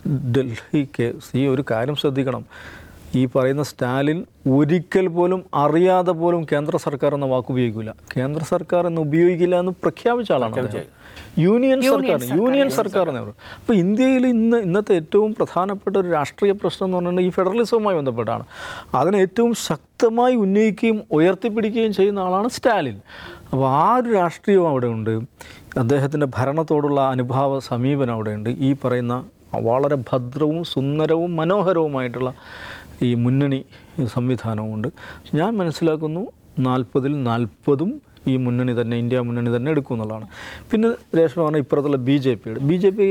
ഡൽഹി കേസ് ഈ ഒരു കാര്യം ശ്രദ്ധിക്കണം ഈ പറയുന്ന സ്റ്റാലിൻ ഒരിക്കൽ പോലും അറിയാതെ പോലും കേന്ദ്ര സർക്കാർ എന്ന വാക്ക് ഉപയോഗിക്കില്ല കേന്ദ്ര സർക്കാർ എന്ന് ഉപയോഗിക്കില്ല എന്ന് പ്രഖ്യാപിച്ച ആളാണ് അദ്ദേഹം. യൂണിയൻ സർക്കാർ യൂണിയൻ സർക്കാർ എന്ന് പറയും അപ്പോൾ ഇന്ത്യയിൽ ഇന്ന് ഇന്നത്തെ ഏറ്റവും പ്രധാനപ്പെട്ട ഒരു രാഷ്ട്രീയ പ്രശ്നം എന്ന് പറഞ്ഞാൽ ഈ ഫെഡറലിസവുമായി ബന്ധപ്പെട്ടാണ് അതിനെ ഏറ്റവും ശക്തമായി ഉന്നയിക്കുകയും ഉയർത്തിപ്പിടിക്കുകയും ചെയ്യുന്ന ആളാണ് സ്റ്റാലിൻ അപ്പോൾ ആ ഒരു രാഷ്ട്രീയവും അവിടെ ഉണ്ട് അദ്ദേഹത്തിൻ്റെ ഭരണത്തോടുള്ള അനുഭാവ സമീപനം അവിടെയുണ്ട് ഈ പറയുന്ന വളരെ ഭദ്രവും സുന്ദരവും മനോഹരവുമായിട്ടുള്ള ഈ മുന്നണി സംവിധാനവുമുണ്ട് ഞാൻ മനസ്സിലാക്കുന്നു നാൽപ്പതിൽ നാൽപ്പതും ഈ മുന്നണി തന്നെ ഇന്ത്യ മുന്നണി തന്നെ എടുക്കും എന്നുള്ളതാണ് പിന്നെ രേഷ്മ പറഞ്ഞ ഇപ്പുറത്തുള്ള ബി ജെ പിയുടെ ബി ജെ പി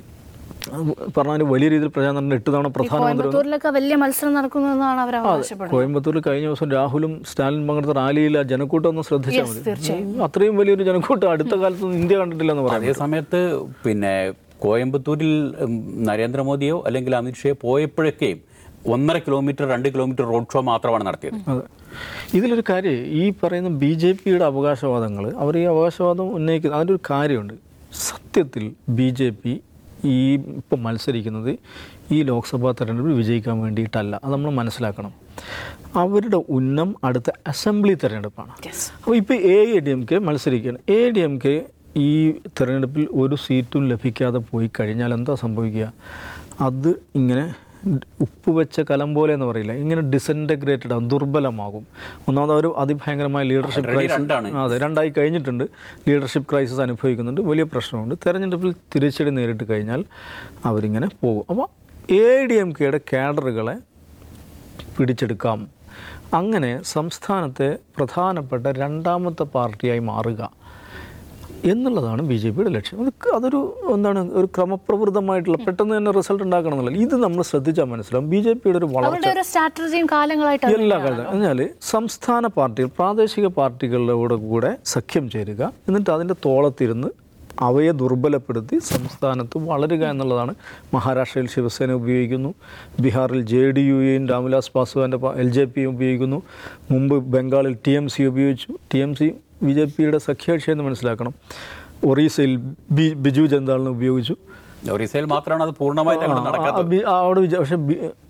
പറഞ്ഞാൽ വലിയ രീതിയിൽ പ്രചാരണം എട്ട് തവണ ഈ പ്രധാനമന്ത്രി കോയമ്പത്തൂരിലൊക്കെ വലിയ മത്സരം നടക്കുന്നതെന്നാണ് അവർ അവകാശപ്പെടുന്നത് കോയമ്പത്തൂരിൽ കഴിഞ്ഞ ദിവസം രാഹുലും സ്റ്റാലിൻ പങ്കെടുത്ത റാലിയിൽ ആ ജനക്കൂട്ടം ഒന്ന് ശ്രദ്ധിച്ചാൽ മതി അത്രയും വലിയൊരു ജനക്കൂട്ടം അടുത്ത കാലത്തൊന്നും ഇന്ത്യ കണ്ടിട്ടില്ലെന്ന് പറയാം അതേ സമയത്ത് പിന്നെ കോയമ്പത്തൂരിൽ ഉം, നരേന്ദ്രമോദിയോ അല്ലെങ്കിൽ അമിത്ഷയോ പോയപ്പോഴൊക്കെയും ഒന്നര കിലോമീറ്റർ രണ്ട് കിലോമീറ്റർ റോഡ് ഷോ മാത്രമാണ് നടത്തിയത് അതെ ഇതിലൊരു കാര്യം ഈ പറയുന്ന ബി ജെ പിയുടെ അവകാശവാദങ്ങൾ അവർ ഈ അവകാശവാദം ഉന്നയിക്കുന്ന അതിൻ്റെ ഒരു കാര്യമുണ്ട് സത്യത്തിൽ ബി ജെ പി ഈ ഇപ്പം മത്സരിക്കുന്നത് ഈ ലോക്സഭാ തെരഞ്ഞെടുപ്പിൽ വിജയിക്കാൻ വേണ്ടിയിട്ടല്ല അത് നമ്മൾ മനസ്സിലാക്കണം അവരുടെ ഉന്നം അടുത്ത അസംബ്ലി തെരഞ്ഞെടുപ്പാണ് അപ്പോൾ ഇപ്പോൾ എ ഡി എം കെ മത്സരിക്കുകയാണ് എ ഡി എം കെ ഈ തെരഞ്ഞെടുപ്പിൽ ഒരു സീറ്റും ലഭിക്കാതെ പോയി കഴിഞ്ഞാൽ എന്താ സംഭവിക്കുക അത് ഇങ്ങനെ ഉപ്പ് വെച്ച കലം പോലെ എന്ന് പറയില്ല ഇങ്ങനെ ഡിസൻറ്റഗ്രേറ്റഡ് ആകും ദുർബലമാകും ഒന്നാമത് അവർ അതിഭയങ്കരമായ ലീഡർഷിപ്പ് Already ക്രൈസിസ് രണ്ടാണ്. അതെ രണ്ടായി കഴിഞ്ഞിട്ടുണ്ട് ലീഡർഷിപ്പ് ക്രൈസിസ് അനുഭവിക്കുന്നുണ്ട് വലിയ പ്രശ്നമുണ്ട് തെരഞ്ഞെടുപ്പിൽ തിരിച്ചടി നേരിട്ട് കഴിഞ്ഞാൽ അവരിങ്ങനെ പോകും അപ്പോൾ എ ഡി എം കെയുടെ കാഡറുകളെ പിടിച്ചെടുക്കാം അങ്ങനെ സംസ്ഥാനത്തെ പ്രധാനപ്പെട്ട രണ്ടാമത്തെ പാർട്ടിയായി മാറുക എന്നുള്ളതാണ് ബി ജെ പിയുടെ ലക്ഷ്യം അത് ക- അതൊരു എന്താണ് ഒരു ക്രമപ്രവൃത്തമായിട്ടുള്ള പെട്ടെന്ന് തന്നെ റിസൾട്ട് ഉണ്ടാക്കണം എന്നുള്ളത് ഇത് നമ്മൾ ശ്രദ്ധിച്ചാൽ മനസ്സിലാവും ബി ജെ പിയുടെ ഒരു വളർച്ച അവരുടെ ഒരു സ്ട്രാറ്റജിയും കാലങ്ങളായിട്ട് അത് എല്ലാ കാലത്തും എന്നാൽ സംസ്ഥാന പാർട്ടികൾ പ്രാദേശിക പാർട്ടികളുടെ കൂടെ സഖ്യം ചേരുക എന്നിട്ട് അതിൻ്റെ തോളത്തിരുന്ന് അവയെ ദുർബലപ്പെടുത്തി സംസ്ഥാനത്ത് വളരുക എന്നുള്ളതാണ് മഹാരാഷ്ട്രയിൽ ശിവസേന ഉപയോഗിക്കുന്നു ബീഹാറിൽ ജെ ഡി യുയെയും രാംവിലാസ് പാസ്വാൻ്റെ എൽ ജെ പിയും ഉപയോഗിക്കുന്നു മുമ്പ് ബംഗാളിൽ ടി എം സി ഉപയോഗിച്ചു T M C B J പിയുടെ സഖ്യകക്ഷി എന്ന് മനസ്സിലാക്കണം ഒറീസയിൽ ബി ബിജു ജനതാളിനെ ഉപയോഗിച്ചു ഒറീസയിൽ മാത്രമാണ് അത് പൂർണ്ണമായിട്ട് അങ്ങോട്ട് നടക്കാത്തത് ആ, ബി- ആ, അവിടെ വിജയ പക്ഷേ ബി-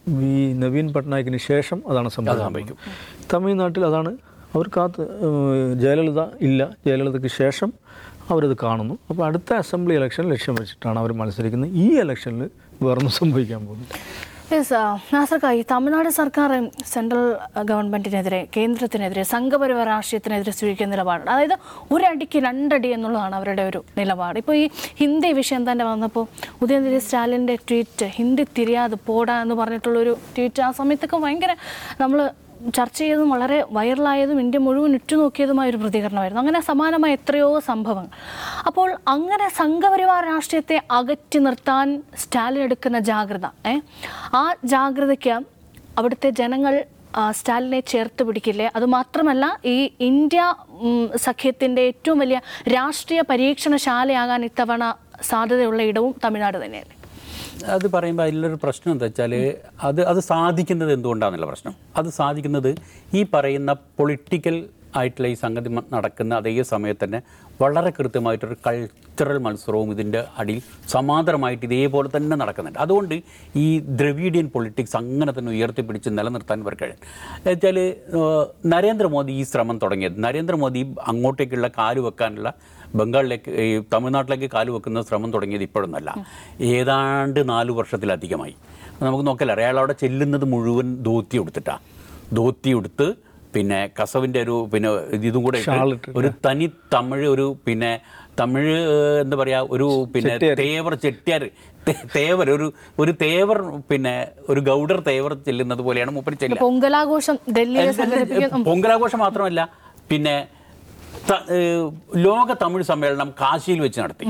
ഈ നവീൻ പട്നായിക്കിന് ശേഷം അതാണ് സംഭവിക്കും തമിഴ്നാട്ടിൽ അതാണ് അവർ കാത്ത് ഏഹ്, ജയലളിത ഇല്ല ജയലളിതയ്ക്ക് ശേഷം അവരത് കാണുന്നു അപ്പോൾ അടുത്ത അസംബ്ലി ഇലക്ഷൻ ലക്ഷ്യം വെച്ചിട്ടാണ് അവർ മത്സരിക്കുന്നത് ഈ ഇലക്ഷനിൽ വേറൊന്നും സംഭവിക്കാൻ പോകുന്നു യെസ് നാസർക്ക ഈ തമിഴ്നാട് സർക്കാർ സെൻട്രൽ ഗവൺമെന്റിനെതിരെ കേന്ദ്രത്തിനെതിരെ സംഘപരിവാർ രാഷ്ട്രീയത്തിനെതിരെ സ്വീകരിക്കുന്ന നിലപാടുണ്ട് അതായത് ഒരടിക്ക് രണ്ടടി എന്നുള്ളതാണ് അവരുടെ ഒരു നിലപാട് ഇപ്പോൾ ഈ ഹിന്ദി വിഷയം തന്നെ വന്നപ്പോൾ ഉദയനിധി സ്റ്റാലിൻ്റെ ട്വീറ്റ് ഹിന്ദി തിരിയാതെ പോടാ എന്ന് പറഞ്ഞിട്ടുള്ളൊരു ട്വീറ്റ് ആ സമയത്തൊക്കെ ഭയങ്കര നമ്മൾ ചർച്ച ചെയ്തതും വളരെ വൈറലായതും ഇന്ത്യ മുഴുവൻ ഉറ്റുനോക്കിയതുമായ ഒരു പ്രതികരണമായിരുന്നു അങ്ങനെ സമാനമായ എത്രയോ സംഭവങ്ങൾ അപ്പോൾ അങ്ങനെ സംഘപരിവാർ രാഷ്ട്രീയത്തെ അകറ്റി നിർത്താൻ സ്റ്റാലിൻ എടുക്കുന്ന ജാഗ്രത ഏ ആ ജാഗ്രതയ്ക്ക് അവിടുത്തെ ജനങ്ങൾ ആ, സ്റ്റാലിനെ ചേർത്ത് പിടിക്കില്ലേ അതുമാത്രമല്ല ഈ ഇന്ത്യ ഉം, സഖ്യത്തിൻ്റെ ഏറ്റവും വലിയ രാഷ്ട്രീയ പരീക്ഷണശാലയാകാൻ ഇത്തവണ സാധ്യതയുള്ള ഇടവും തമിഴ്നാട് തന്നെയല്ലേ അത് പറയുമ്പോൾ അതിലൊരു പ്രശ്നം എന്താ വെച്ചാൽ അത് അത് സാധിക്കുന്നത് എന്തുകൊണ്ടാണെന്നുള്ള പ്രശ്നം അത് സാധിക്കുന്നത് ഈ പറയുന്ന പൊളിറ്റിക്കൽ ആയിട്ടുള്ള ഈ സംഗതി മ- നടക്കുന്ന അതേ സമയത്ത് തന്നെ വളരെ കൃത്യമായിട്ടൊരു കൾച്ചറൽ മത്സരവും ഇതിൻ്റെ അടിയിൽ സമാന്തരമായിട്ട് ഇതേപോലെ തന്നെ നടക്കുന്നുണ്ട് അതുകൊണ്ട് ഈ ദ്രവീഡിയൻ പൊളിറ്റിക്സ് അങ്ങനെ തന്നെ ഉയർത്തിപ്പിടിച്ച് നിലനിർത്താൻ ഇവർ കഴിയും വെച്ചാൽ നരേന്ദ്രമോദി ഈ ശ്രമം തുടങ്ങിയത് നരേന്ദ്രമോദി അങ്ങോട്ടേക്കുള്ള കാല് വെക്കാനുള്ള ബംഗാളിലേക്ക് ഈ തമിഴ്നാട്ടിലേക്ക് കാല് വെക്കുന്ന ശ്രമം തുടങ്ങിയത് ഇപ്പോഴൊന്നല്ല ഏതാണ്ട് നാല് വർഷത്തിലധികമായി നമുക്ക് നോക്കല്ല അയാൾ അവിടെ ചെല്ലുന്നത് മുഴുവൻ ധോത്തി ഉടുത്തിട്ടാണ് ധോത്തി ഉടുത്ത് പിന്നെ കസവിൻ്റെ ഒരു പിന്നെ ഇതും കൂടെ ഇട്ട് ഒരു തനി തമിഴ് ഒരു പിന്നെ തമിഴ് ഏഹ്, എന്താ പറയുക ഒരു പിന്നെ തേവർ ചെട്ടിയാർ തേ- തേവർ ഒരു ഒരു തേവർ പിന്നെ ഒരു ഗൗഡർ തേവർ ചെല്ലുന്നത് പോലെയാണ് മൂപ്പര് ചെല്ലുക പൊങ്കലാഘോഷം ഡൽഹിയിൽ സംഘടിപ്പിക്കുന്ന പൊങ്കലാഘോഷം മാത്രമല്ല പിന്നെ ത- ഏഹ് ലോക തമിഴ് സമ്മേളനം കാശിയിൽ വെച്ച് നടത്തി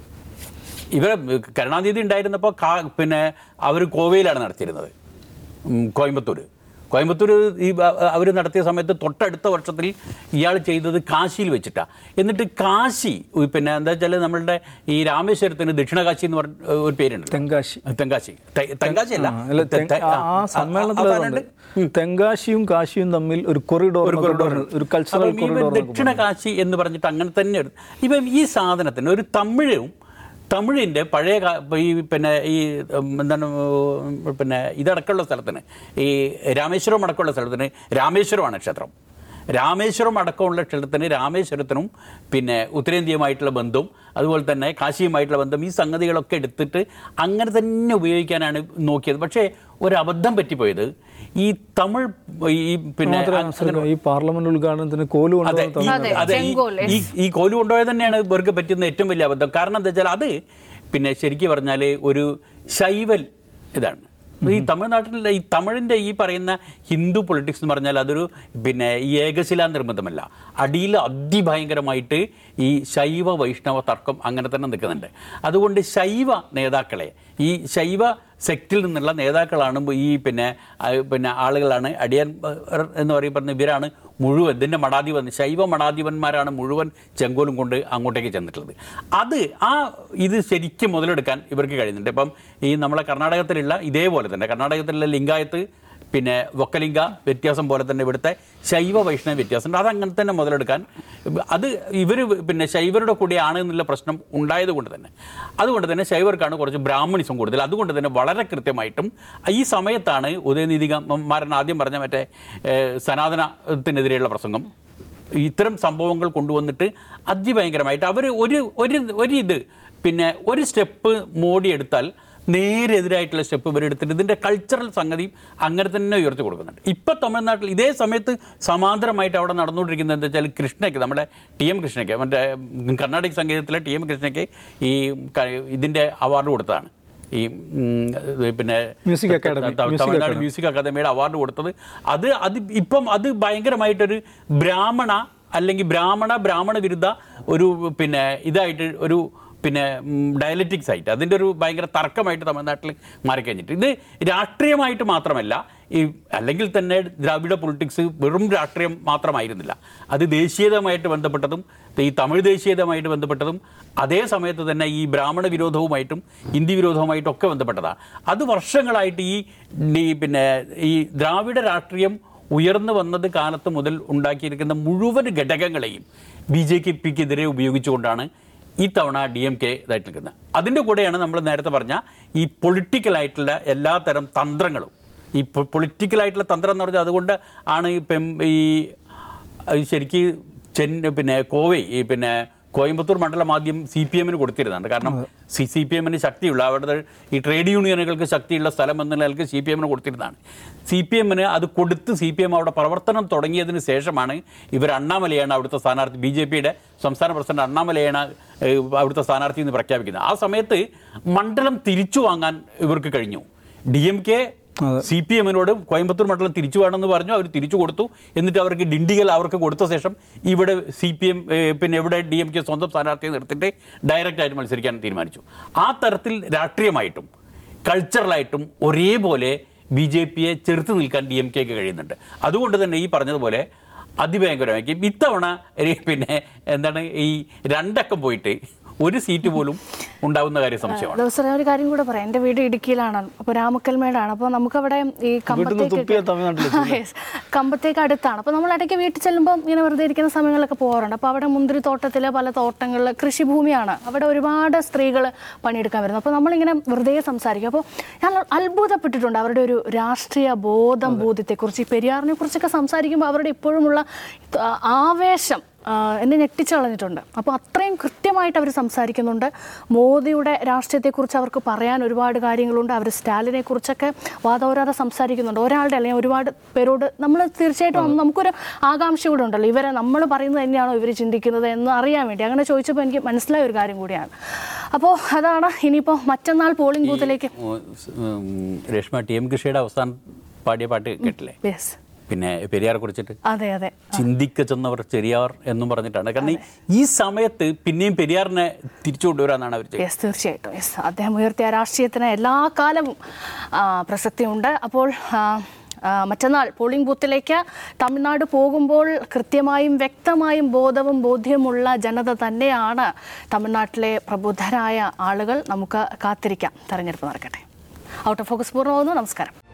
ഇവർ കരുണാനിധി ഉണ്ടായിരുന്നപ്പോൾ കാ പിന്നെ അവർ കോവയിലാണ് നടത്തിയിരുന്നത് ഉം, കോയമ്പത്തൂർ കോയമ്പത്തൂർ ഈ അവർ നടത്തിയ സമയത്ത് തൊട്ടടുത്ത വർഷത്തിൽ ഇയാൾ ചെയ്തത് കാശിയിൽ വെച്ചിട്ടാണ് എന്നിട്ട് കാശി ഉം, പിന്നെ എന്താ വെച്ചാൽ നമ്മളുടെ ഈ രാമേശ്വരത്തിന് ദക്ഷിണ കാശി എന്ന് പറഞ്ഞ ഏഹ്, ഒരു പേരുണ്ട് തെങ്കാശി തെങ്കാശി തെ- തെങ്കാശി അല്ല ആ, അല്ല, തെങ്- തെ- ആ ആ, ആ സമ്മേളനത്തിൽ ആ, അതുണ്ട്. തെങ്കാശിയും കാശിയും തമ്മിൽ ഒരു കൊറിഡോർ ഒരു കൾച്ചറൽ അപ്പം ഈ കൊറിഡോർ ദക്ഷിണ കാശി എന്ന് പറഞ്ഞിട്ട് അങ്ങനെ തന്നെ ഒരു- ഇപ്പം ഈ സാധനത്തിന് ഒരു തമിഴും തമിഴിൻ്റെ പഴയ കാ- ഈ പിന്നെ ഈ ഉം, എന്താണ് ഉം, പിന്നെ ഇതടക്കമുള്ള സ്ഥലത്തിന് ഈ രാമേശ്വരം അടക്കമുള്ള സ്ഥലത്തിന് രാമേശ്വരമാണ് ക്ഷേത്രം രാമേശ്വരം അടക്കമുള്ള ക്ഷേത്രത്തിന് രാമേശ്വരത്തിനും പിന്നെ ഉത്തരേന്ത്യയുമായിട്ടുള്ള ബന്ധവും അതുപോലെ തന്നെ കാശിയുമായിട്ടുള്ള ബന്ധം ഈ സംഗതികളൊക്കെ എടുത്തിട്ട് അങ്ങനെ തന്നെ ഉപയോഗിക്കാനാണ് നോക്കിയത് പക്ഷേ ഒരു അബദ്ധം പറ്റിപ്പോയത് ഈ തമിഴ് ഈ പിന്നെ മാത്രമല്ല, ഈ പാർലമെന്റ് ഉദ്ഘാടനത്തിന് കോല് അതെ കൊണ്ടുവന്ന ഈ- അതെ, അതെ ഈ- ചെങ്കോൽ, ഈ ഈ കോല് കൊണ്ടുപോയത് തന്നെയാണ് ഇവർക്ക് പറ്റുന്ന ഏറ്റവും വലിയ അബദ്ധം കാരണം എന്താ വെച്ചാൽ അത് പിന്നെ ശരിക്കും പറഞ്ഞാൽ ഒരു ശൈവൽ ഇതാണ് ഈ തമിഴ്നാട്ടിലെ ഈ തമിഴിൻ്റെ ഈ പറയുന്ന ഹിന്ദു പൊളിറ്റിക്സ് എന്ന് പറഞ്ഞാൽ അതൊരു പിന്നെ ഈ ഏകശിലാ നിർബന്ധമല്ല അടിയിൽ അതിഭയങ്കരമായിട്ട് ഈ ശൈവ വൈഷ്ണവ തർക്കം അങ്ങനെ തന്നെ നിൽക്കുന്നുണ്ട് അതുകൊണ്ട് ശൈവ നേതാക്കളെ ഈ ശൈവ സെക്റ്റിൽ നിന്നുള്ള നേതാക്കളാണ് ഈ പിന്നെ ആ, പിന്നെ ആളുകളാണ് അടിയൻ ഏർ, എന്ന് പറയപ്പെടുന്ന ഇവരാണ് മുഴുവൻ ഇതിൻ്റെ മഠാധിപൻ ശൈവ മഠാധിപന്മാരാണ് മുഴുവൻ ചെങ്കോലും കൊണ്ട് അങ്ങോട്ടേക്ക് ചെന്നിട്ടുള്ളത് അത് ആ ഇത് ശരിക്കും മുതലെടുക്കാൻ ഇവർക്ക് കഴിയുന്നുണ്ട് ഇപ്പം ഈ നമ്മളെ കർണാടകത്തിലുള്ള ഇതേപോലെ തന്നെ കർണാടകത്തിലുള്ള ലിംഗായത്ത് പിന്നെ വക്കലിംഗ വ്യത്യാസം പോലെ തന്നെ ഇവിടുത്തെ ശൈവ വൈഷ്ണവ വ്യത്യാസമുണ്ട് അത് അങ്ങനെ തന്നെ മുതലെടുക്കാൻ അത് ഇവർ പിന്നെ ശൈവരുടെ കൂടെയാണ് എന്നുള്ള പ്രശ്നം ഉണ്ടായത് കൊണ്ട് തന്നെ അതുകൊണ്ട് തന്നെ ശൈവർക്കാണ് കുറച്ച് ബ്രാഹ്മണിസം കൂടുതൽ അതുകൊണ്ട് തന്നെ വളരെ കൃത്യമായിട്ടും ഈ സമയത്താണ് ഉദയനീതിമാരൻ ആദ്യം പറഞ്ഞ മറ്റേ ഏഹ്, സനാതനത്തിനെതിരെയുള്ള പ്രസംഗം ഇത്തരം സംഭവങ്ങൾ കൊണ്ടുവന്നിട്ട് അതിഭയങ്കരമായിട്ട് അവർ ഒരു ഒരു ഒരു ഇത് പിന്നെ ഒരു സ്റ്റെപ്പ് മോഡി എടുത്താൽ നേരെ എതിരായിട്ടുള്ള സ്റ്റെപ്പ് ഇവർ എടുത്തിട്ട് ഇതിൻ്റെ കൾച്ചറൽ സംഗതി അങ്ങനെ തന്നെ ഉയർത്തി കൊടുക്കുന്നുണ്ട് ഇപ്പം തമിഴ്നാട്ടിൽ ഇതേ സമയത്ത് സമാന്തരമായിട്ട് അവിടെ നടന്നുകൊണ്ടിരിക്കുന്നത് എന്താ വെച്ചാൽ കൃഷ്ണയ്ക്ക് നമ്മുടെ ടി എം കൃഷ്ണയ്ക്ക് മറ്റേ കർണാടക സംഗീതത്തിലെ ടി എം കൃഷ്ണയ്ക്ക് ഈ ക- ഇതിൻ്റെ അവാർഡ് കൊടുത്തതാണ് ഈ ഉം, പിന്നെ Music Academy, ത- Music തമിഴ്നാട് Academy. മ്യൂസിക് അക്കാദമിയുടെ അവാർഡ് കൊടുത്തത് അത് അത് ഇപ്പം അത് ഭയങ്കരമായിട്ടൊരു ബ്രാഹ്മണ അല്ലെങ്കിൽ ബ്രാഹ്മണ ബ്രാഹ്മണ വിരുദ്ധ ഒരു പിന്നെ ഇതായിട്ട് ഒരു പിന്നെ ഡയലറ്റിക്സ് ആയിട്ട് അതിൻ്റെ ഒരു ഭയങ്കര തർക്കമായിട്ട് തമിഴ്നാട്ടിൽ മാറിക്കഴിഞ്ഞിട്ട് ഇത് രാഷ്ട്രീയമായിട്ട് മാത്രമല്ല ഈ അല്ലെങ്കിൽ തന്നെ ദ്രാവിഡ പൊളിറ്റിക്സ് വെറും രാഷ്ട്രീയം മാത്രമായിരുന്നില്ല അത് ദേശീയതമായിട്ട് ബന്ധപ്പെട്ടതും ഈ തമിഴ് ദേശീയതമായിട്ട് ബന്ധപ്പെട്ടതും അതേ സമയത്ത് തന്നെ ഈ ബ്രാഹ്മണ വിരോധവുമായിട്ടും ഹിന്ദി വിരോധവുമായിട്ടും ഒക്കെ ബന്ധപ്പെട്ടതാണ് അത് വർഷങ്ങളായിട്ട് ഈ ഈ പിന്നെ ഈ ദ്രാവിഡ രാഷ്ട്രീയം ഉയർന്നു വന്നത് കാലത്ത് മുതൽ ഉണ്ടാക്കിയിരിക്കുന്ന മുഴുവൻ ഘടകങ്ങളെയും ബി ജെ പിക്കെതിരെ ഉപയോഗിച്ചുകൊണ്ടാണ് ഈ തവണ ഡി എം കെ ഇതായിട്ട് നിൽക്കുന്നത് അതിൻ്റെ കൂടെയാണ് നമ്മൾ നേരത്തെ പറഞ്ഞ ഈ പൊളിറ്റിക്കലായിട്ടുള്ള എല്ലാത്തരം തന്ത്രങ്ങളും ഈ പൊളിറ്റിക്കലായിട്ടുള്ള തന്ത്രം എന്ന് പറഞ്ഞാൽ അതുകൊണ്ട് ആണ് ഈ പെം ഈ അത് ശരിക്ക് ചെൻ പിന്നെ കോവൈ ഈ പിന്നെ കോയമ്പത്തൂർ മണ്ഡലം ആദ്യം സി പി എമ്മിന് കൊടുത്തിരുന്നുണ്ട് കാരണം സി സി പി എമ്മിന് ശക്തിയുള്ള അവിടുത്തെ ഈ ട്രേഡ് യൂണിയനുകൾക്ക് ശക്തിയുള്ള സ്ഥലം എന്ന നിലയ്ക്ക് സി പി എമ്മിന് കൊടുത്തിരുന്നതാണ് സി പി എമ്മിന് അത് കൊടുത്ത് സി പി എം അവിടെ പ്രവർത്തനം തുടങ്ങിയതിന് ശേഷമാണ് ഇവർ അണ്ണാമലയാണ് അവിടുത്തെ സ്ഥാനാർത്ഥി ബി ജെ പിയുടെ സംസ്ഥാന പ്രസിഡന്റ് അണ്ണാമലയാണ് ഏഹ്, അവിടുത്തെ സ്ഥാനാർത്ഥി എന്ന് പ്രഖ്യാപിക്കുന്നത് ആ സമയത്ത് മണ്ഡലം തിരിച്ചു വാങ്ങാൻ ഇവർക്ക് കഴിഞ്ഞു D M K C P എമ്മിനോട് കോയമ്പത്തൂർ മണ്ഡലം തിരിച്ചു വേണമെന്ന് പറഞ്ഞു അവർ തിരിച്ചു കൊടുത്തു എന്നിട്ട് അവർക്ക് ഡിണ്ടിഗൽ അവർക്ക് കൊടുത്ത ശേഷം ഇവിടെ സി പി എം പിന്നെ ഇവിടെ ഡി എം കെ സ്വന്തം സ്ഥാനാർത്ഥിയെ നിർത്തിയിട്ട് ഡയറക്റ്റ് ആയിട്ട് മത്സരിക്കാൻ തീരുമാനിച്ചു ആ തരത്തിൽ രാഷ്ട്രീയമായിട്ടും കൾച്ചറലായിട്ടും ഒരേപോലെ ബി ജെ പിയെ ചെറുത്ത് നിൽക്കാൻ ഡി എം കെക്ക് കഴിയുന്നുണ്ട് അതുകൊണ്ട് തന്നെ ഈ പറഞ്ഞതുപോലെ അതിഭയങ്കരമാക്കി ഇത്തവണ ഒരു പിന്നെ എന്താണ് ഈ രണ്ടക്കം പോയിട്ട് ഒരു സീറ്റ് പോലും ഉണ്ടാവുന്ന കാര്യം സംശയമാണ് ദിവസം ഒരു കാര്യം കൂടെ പറയാം എൻ്റെ വീട് ഇടുക്കിയിലാണ് അപ്പോൾ രാമക്കൽമേടാണ് അപ്പോൾ നമുക്കവിടെ ഈ തുപ്പിയാ തമിഴ്നാട്ടിലെത്തും കമ്പത്തേക്ക് Yes. കമ്പത്തേക്ക് അടുത്താണ് അപ്പോൾ നമ്മൾ ഇടയ്ക്ക് വീട്ടിൽ ചെല്ലുമ്പോൾ ഇങ്ങനെ വെറുതെ ഇരിക്കുന്ന സമയങ്ങളൊക്കെ പോകാറുണ്ട് അപ്പോൾ അവിടെ മുന്തിരി തോട്ടത്തിൽ പല തോട്ടങ്ങളിൽ കൃഷിഭൂമിയാണ് അവിടെ ഒരുപാട് സ്ത്രീകൾ പണിയെടുക്കാൻ വരുന്നു അപ്പോൾ നമ്മളിങ്ങനെ വെറുതെ സംസാരിക്കും അപ്പോൾ ഞാൻ അത്ഭുതപ്പെട്ടിട്ടുണ്ട് അവരുടെ ഒരു രാഷ്ട്രീയ ബോധം ബോധ്യത്തെക്കുറിച്ച് ഈ പെരിയാറിനെ കുറിച്ചൊക്കെ സംസാരിക്കുമ്പോൾ അവരുടെ ഇപ്പോഴുമുള്ള ആ, ആവേശം ആ, എന്നെ ഞെട്ടിച്ചു കളഞ്ഞിട്ടുണ്ട് അപ്പോൾ അത്രയും കൃത്യമായിട്ട് അവർ സംസാരിക്കുന്നുണ്ട് മോദിയുടെ രാഷ്ട്രീയത്തെക്കുറിച്ച് അവർക്ക് പറയാൻ ഒരുപാട് കാര്യങ്ങളുണ്ട് അവർ സ്റ്റാലിനെ കുറിച്ചൊക്കെ വാദോരാതെ സംസാരിക്കുന്നുണ്ട് ഒരാളുടെ അല്ലെങ്കിൽ ഒരുപാട് പേരോട് നമ്മൾ തീർച്ചയായിട്ടും അന്ന് നമുക്കൊരു ആകാംക്ഷ കൂടെ ഉണ്ടല്ലോ ഇവരെ നമ്മൾ പറയുന്നത് തന്നെയാണോ ഇവർ ചിന്തിക്കുന്നത് എന്ന് അറിയാൻ വേണ്ടി അങ്ങനെ ചോദിച്ചപ്പോൾ എനിക്ക് മനസ്സിലായ ഒരു കാര്യം കൂടിയാണ് അപ്പോൾ അതാണ് ഇനിയിപ്പോൾ മറ്റന്നാൾ പോളിംഗ് ബൂത്തിലേക്ക് ഉം, രേഷ്മ ടി എം കൃഷിയുടെ അവസാനം പാടിയ പാട്ട് കേട്ടില്ലേ യെസ് പിന്നെ പെരിയാറെ കുറിച്ചിട്ട് അതെ അതെ ചിന്തിക്ക ചെന്നവർ ചെറിയാർ എന്നും പറഞ്ഞിട്ടാണ് കാരണം ഈ- ഈ സമയത്ത് പിന്നെയും പെരിയാറിനെ തിരിച്ചു കൊണ്ടുവരാന്നാണ് അവർ ചെയ്യുന്നത് യെസ് തീർച്ചയായിട്ടും യെസ് അദ്ദേഹം ഉയർത്തിയ രാഷ്ട്രീയത്തിന് എല്ലാ കാലവും ആ, പ്രസക്തിയുണ്ട് അപ്പോൾ ആ, ആ, മറ്റന്നാൾ പോളിംഗ് ബൂത്തിലേക്ക് തമിഴ്നാട് പോകുമ്പോൾ കൃത്യമായും വ്യക്തമായും ബോധവും ബോധ്യമുള്ള ജനത തന്നെയാണ് തമിഴ്നാട്ടിലെ പ്രബുദ്ധരായ ആളുകൾ നമുക്ക് കാത്തിരിക്കാം തെരഞ്ഞെടുപ്പ് നടക്കട്ടെ ഔട്ട് ഓഫ് ഫോക്കസ് പൂർണ്ണമാകുന്നു നമസ്കാരം